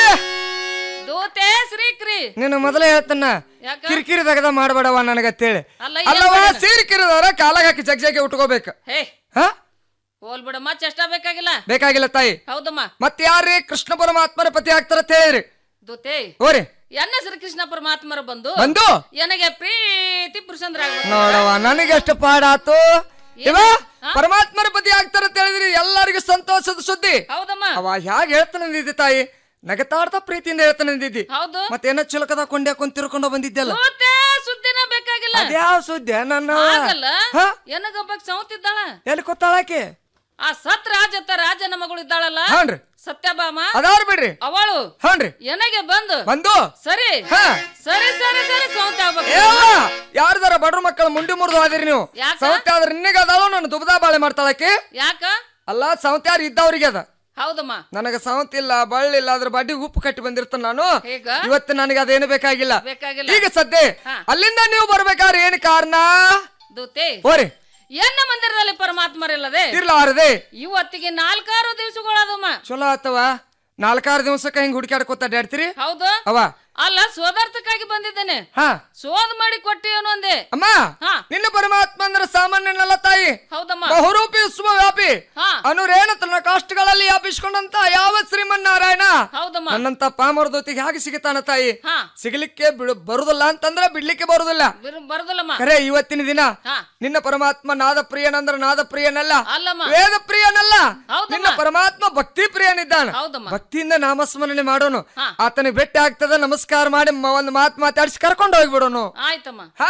ದೂತೆ ಶ್ರೀಕ್ರಿ ನೀನು ಮೊದಲೇ ಹೇಳ್ತಾನ ಯಾಕ? ಕಿರಿಕಿರಿ ತೆಗದ ಮಾಡಬೇಡವ ನನಗತ್ತೇಳಿ ಅಲ್ಲ, ಏನ್ ಅಲ್ಲವ ಮಾಡ್ಯಾನ? ಸೀರಿಕಿರಿದವ್ರ ಕಾಲಾಗ ಹಾಕಿ ಜಗ್ ಜಗ್ಗೆ ಉಟ್ಕೋಬೇಕು ಹೇ ಹಾ ಹೋಲ್ ಬಿಡಮ್ಮ ಚೆಷ್ಟ ಬೇಕಾಗಿಲ್ಲ ಬೇಕಾಗಿಲ್ಲ ತಾಯಿ ಹೌದಮ್ಮ ಮತ್ ಯಾರ್ರಿ ಕೃಷ್ಣ ಪರಮಾತ್ಮರ ಪತಿ ಆಗ್ತಾರ ಅಂತ ಹೇಳಿರಿ ದೂತೆ ಓರಿ ಎನ್ನ ಶ್ರೀಕೃಷ್ಣ ಪರಮಾತ್ಮರು ಬಂದು ಬಂದು ನನಗೆ ಪ್ರೀತಿ ಪುರುಷಂದ್ರಾಗ ನೋಡವ ನನಗೆಷ್ಟು ಪಾಡಾತು ಇವ ಪರಮಾತ್ಮರ ಪತಿ ಆಗ್ತಾರ ಅಂತ ಹೇಳಿದ್ರಿ ಎಲ್ಲರಿಗೂ ಸಂತೋಷದ ಸುದ್ದಿ ಹೌದಮ್ಮ ಅವ ಹ್ಯಾಗ ಹೇಳ್ತಾನಂದಿದ್ದಿ ತಾಯಿ ನಗತಾಡ್ತಾ ಪ್ರೀತಿಯಿಂದ ಹೇಳ್ತಾನಂದಿದ್ದಿ ಹೌದು ಮತ್ತೇನ ಚಿಲಕದ ಕೊಂಡೆ ಕೊಂಡ್ ತಿರ್ಕೊಂಡು ಬಂದಿದ್ದೆಲ್ಲ ದೂತೆ ಸುದ್ದಿನ ಬೇಕಾಗಿಲ್ಲ ಅದ್ಯಾವ ಸುದ್ದಿ ನನ್ನ ಆಗಲ್ಲ ಎನಗೊಬ್ಬ ಸೌತಿದ್ದಾಳ ಎಲ್ಲಿ ಕೊತ್ತಾಳಾಕೆ ಆ ಸತ್ ರಾಜತ್ತ ರಾಜನ ಮಗಳು ಇದ್ದಾಳಲ್ಲ ಹಾನ್ರಿ ಸತ್ಯಭಾಮ ಅದಾರ ಬಿಡ್ರಿ ಅವಳು ಹಾನ್ರಿ ಎನಗೆ ಬಂದು ಬಂದು ಸರಿ ಹಾ. ಸರಿ ಸರಿ ಸರಿ ಸೌತೆ ಆಗ್ಬೇಕು ಏವ್ವ, ಯಾರ್ದಾರ ಬಡ್ರ ಮಕ್ಕಳ ಮುಂಡಿ ಮುರಿದು ಆದಿರಿ ನೀವು ಯಾಕ? ಸೌತೆ ಆದ್ರೆ ನಿನ್ನಗ ಅದಾಳು ನಾನು ದುಬದಾ ಬಾಳೆ ಮಾಡ್ತಾಳಕ್ಕೆ ಯಾಕ ಅಲ್ಲ ಸೌತೆ ಯಾರು ಇದ್ದವ್ರಿಗೆ ಅದ ಹೌದಮ್ಮ ನನಗ ಸೌತಿಲ್ಲ ಬಳ್ಳಿಲ್ಲ ಅದ್ರ ಬಡ್ಡಿ ಉಪ್ಪು ಕಟ್ಟಿ ಬಂದಿರ್ತಾನ ನಾನು ಹೇಗ? ಇವತ್ತು ನನಗೆ ಅದೇನು ಬೇಕಾಗಿಲ್ಲ ಬೇಕಾಗಿಲ್ಲ ಈಗ ಸದ್ಯ ಹಾ. ಅಲ್ಲಿಂದ ನೀವು ಬರ್ಬೇಕಾದ್ರೆ ಏನ್ ಕಾರಣ ದೂತೆ ಓರಿ ಎನ್ನ ಮಂದಿರದಲ್ಲಿ ಪರಮಾತ್ಮರಿಲ್ಲದೆ ಇರ್ಲಾರದೆ ಇವತ್ತಿಗೆ ನಾಲ್ಕಾರು ದಿವಸಗಳಾದಮ್ಮ ಚಲೋ ಆತವ ನಾಲ್ಕಾರು ದಿವಸಕ್ಕೆ ಹಿಂಗ್ ಹುಡುಕಾಡ್ಕೊತ ಅಡ್ಯಾಡ್ತೀರಿ ಹೌದು ಅವ ಅಲ್ಲ ಸೋದಾರ್ಥಕ್ಕಾಗಿ ಬಂದಿದ್ದೇನೆ ಹಾ ಸೋದ್ ಮಾಡಿ ಕೊಟ್ಟಿಯೋನು ಅಂದೆ ಅಮ್ಮ ಹಾ. ನಿನ್ನ ಪರಮಾತ್ಮ ಅಂದ್ರೆ ಸಾಮಾನ್ಯನಲ್ಲ ತಾಯಿ ಹೌದಮ್ಮ ಬಹುರೂಪಿ ವಿಶ್ವ ವ್ಯಾಪಿ ಹಾ. ಅನುರೇಣ ತನ್ನ ಕಾಷ್ಟಗಳಲ್ಲಿ ವ್ಯಾಪಿಸಿಕೊಂಡಂತ ಯಾವ ಶ್ರೀಮನ್ನಾರಾಯಣ ಹೌದಮ್ಮ ಹೌದಮ್ಮ ನನ್ನಂತ ಪಾಮರ ದೋತಿಗೆ ಹೇಗೆ ಸಿಗುತ್ತಾನ ತಾಯಿ ಹಾ ಸಿಗಲಿಕ್ಕೆ ಬಿಡು ಬರುದಿಲ್ಲ ಅಂತಂದ್ರೆ ಬಿಡ್ಲಿಕ್ಕೆ ಬರುದಿಲ್ಲ ಬಿರು- ಬರುದಿಲ್ಲಮ್ಮ ಖರೆ ಇವತ್ತಿನ ದಿನ ಹಾ ನಿನ್ನ ಪರಮಾತ್ಮ ನಾದ ಪ್ರಿಯನಂದ್ರ ನಾದ ಪ್ರಿಯನಲ್ಲ ಅಲ್ಲಮ್ಮ ವೇದ ಪ್ರಿಯನಲ್ಲ ಹೌದಮ್ಮ. ನಿನ್ನ ಪರಮಾತ್ಮ ಭಕ್ತಿ ಪ್ರಿಯನಿದ್ದಾನ ಹೌದಮ್ಮ ಭಕ್ತಿಯಿಂದ ನಾಮಸ್ಮರಣೆ ಮಾಡೋನು ಹಾ. ಆತನಿಗೆ ಭೇಟಿ ಆಗ್ತದ ನಮಸ್ಕಾರ ಮಾಡಿ ಮ- ಒಂದು ಮಾತು ಮಾತಾಡಿಸಿ ಕರ್ಕೊಂಡು ಹೋಗ್ಬಿಡೋನು ಆಯ್ತಮ್ಮ ಹಾ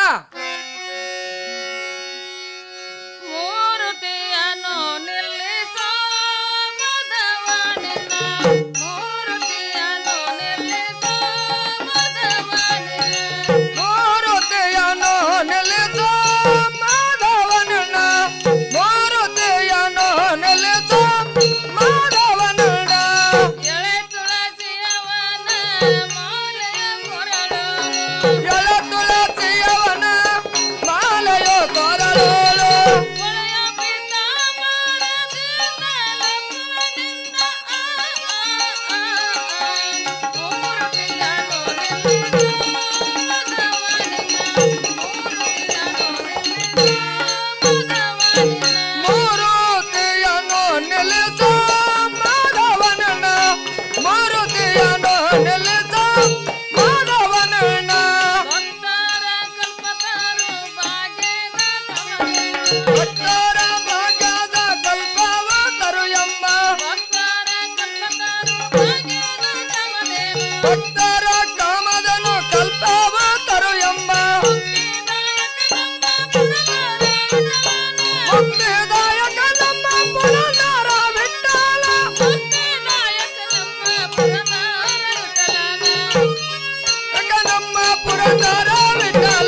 ಮೂರುತಿಯನ್ನು ನಿಲ್ಲಿಸೋ ಮದವನಿನ ಮೂರುತಿಯನ್ನು ನಿಲ್ಲಿಸೋ ಮದವನಿನ ಮೂರುತಿಯನ್ನು ನಿಲ್ಲಿಸೋ ಮಾಧವನಣ್ಣ ಮೂರುತಿಯನ್ನು ನಿಲ್ಲಿಸೋ ಮಾಧವನಣ್ಣ ಎಳೆ ತುಳಸಿಯವನ ಮಾಲೆಯ ಕೊರಳು ಎಳ ತುಳಸಿಯವನ ಮಾಲೆಯೋ ಕೊರಳೋಳು ಒಳೆಯ ಪಿತಾಮರದಿಂದ ಲಕ್ಷ್ಮಣನಿಂದ ಆ, ಆ, ಆ, ಆ. ಮೂರುತಿಯನ್ನು ಮೂರುತಿಯನ್ನು ನಿಲ್ಲಿಸೋ ಮಾಧವನಣ್ಣ ಮೂರುತಿಯನ್ನು ನಿಲ್ಲಿಸೋ ಮಾಧವನಣ್ಣ ಭಕ್ತರ ಭಾಗ್ಯದ ಕಲ್ಪವ ತರುಯಮ್ಮ ಭಕ್ತರ ಕಾಮದನು ಕಲ್ಪವ ತರುಯಮ್ಮ ಮುಕ್ತಿದಾಯಕ ನಮ್ಮ ಪುರನಾರ ವಿಠಲ ಯಾಕ ನಮ್ಮ ಪುರನಾರ ವಿಠಲ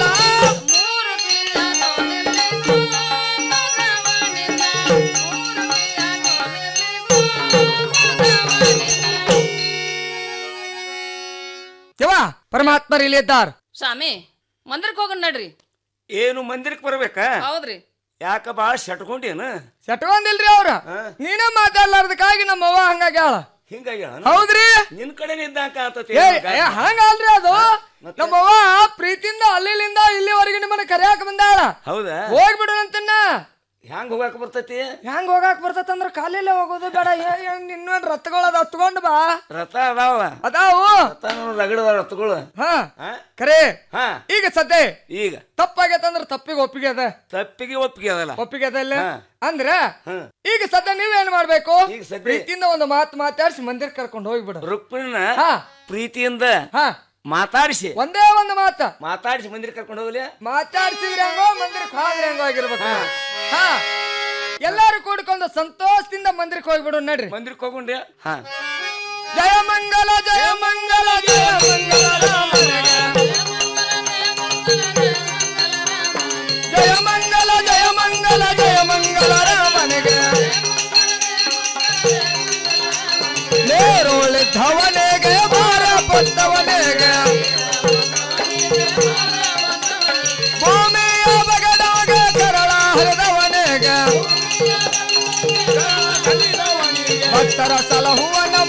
ಯವ್ವ ಪರಮಾತ್ಮರು ಇಲ್ಲಿ ಇದ್ದಾರ ಸ್ವಾಮಿ ಮಂದಿರಕ್ಕೆ ಹೋಗೋಣ ನಡ್ರಿ ಏನು ಮಂದಿರಕ್ಕೆ ಬರ್ಬೇಕಾ ಹೌದ್ರಿ ಯಾಕ ಬಾಳ ಶಟ್ಕೊಂಡೇನು ಸೆಟ್ಕೊಂದಿಲ್ರಿ ಅವ್ರ ನೀನೇ ಮಾತಾಡ್ಲಾರ್ದಕ್ಕಾಗಿ ನಮ್ಮ ಅವ್ವ ಹಂಗಾಗಿ ಹೇಳ ಹಿಂಗಾಗಿ ಹೌದ್ರಿ ನಿನ್ ಕಡೆ ನಿಂದಾಕ ಆತತಿ ಏ ಏ, ಹಂಗಲ್ರಿ ಅದು ನಮ್ಮವ್ವ ಪ್ರೀತಿಯಿಂದ ಅಲ್ಲಿಂದ ಇಲ್ಲಿವರೆಗೆ ನಿಮ್ಮನ್ನ ಕರೆಯಾಕ ಬಂದಾಳ ಹೌದಾ ಹೋಗ್ಬಿಡೋಣಂತನ್ನ ಹ್ಯಾಂಗ ಹೋಗಾಕ ಬರ್ತೈತಿ ಹೆಂಗ್ ಹೋಗಾಕ್ ಬರ್ತೈತಂದ್ರ ಕಾಲಿಲ್ಲೇ ಹೋಗೋದು ಬೇಡ ಇನ್ನೇನ್ ರಥಗಳದ ಹತ್ಕೊಂಡ್ ಬಾ ರಥ ಅದಾವ ಅದಾವು ರಥ ರಗಡದ ರಥಗಳು ಹಾ ಕರೆ ಹಾ ಈಗ ಸದ್ಯ ಈಗ ತಪ್ಪಾಗೈತಂದ್ರ ತಪ್ಪಿಗೆ ಒಪ್ಪಿಗೆ ಅದ ತಪ್ಪಿಗೆ ಒಪ್ಪಿಗೆ ಅದಲ್ಲ ಒಪ್ಪಿಗೆ ಅದ ಇಲ್ಲ ಹಾ. ಅಂದ್ರ ಹ್ಮ್. ಈಗ ಸದ್ಯ ನೀವೇನ್ ಮಾಡ್ಬೇಕು ಈಗ ಸದ್ಯ- ಪ್ರೀತಿಯಿಂದ ಒಂದು ಮಾತು ಮಾತಾಡ್ಸಿ ಮಂದಿರ ಕರ್ಕೊಂಡು ಹೋಗ್ಬಿಡು ರುಕ್ಮಿಣಿನ ಹಾ. ಪ್ರೀತಿಯಿಂದ ಹಾ ಮಾತಾಡಿಸಿ ಒಂದೇ ಒಂದು ಮಾತ ಮಾತಾಡಿಸಿ ಮಂದಿರ ಕರ್ಕೊಂಡು ಹೋಗ್ಲಿ ಮಾತಾಡ್ಸಿದ್ರೆ ಹೆಂಗೋ ಮಂದಿರಕ್ಕೆ ಹೋದ್ರೆ ಹೆಂಗೋ ಆಗಿರ್ಬೇಕು ಹಾ ಎಲ್ಲಾರು ಕೂಡ್ಕೊಂಡು ಸಂತೋಷದಿಂದ ಮಂದಿರಕ್ಕೆ ಹೋಗ್ಬಿಡು ನಡ್ರಿ ಮಂದಿರಕ್ಕೆ ಹೋಗುಂಡ್ರಿ ಹಾ ಜಯ ಮಂಗಲ ಜಯ ಮಂಗಲ ಜಯ ಮಂಗಲ ರಾಮನಿಗೆ. ಜಯ ಮಂಗಲ ಜಯ ಮಂಗಲ ಜಯ ಮಂಗಲ ರಾಮನಿಗೆ ನೇರುಳಿದ್ದವನಿಗೆ ಭಾರ ಪಟ್ಟವನಿಗೆ ಭೂಮಿಯ ಬಗಡಾಗ ಕರಳ ಹರಿದವನಿಗೆ ಭಕ್ತರ ಸಲಹುವನ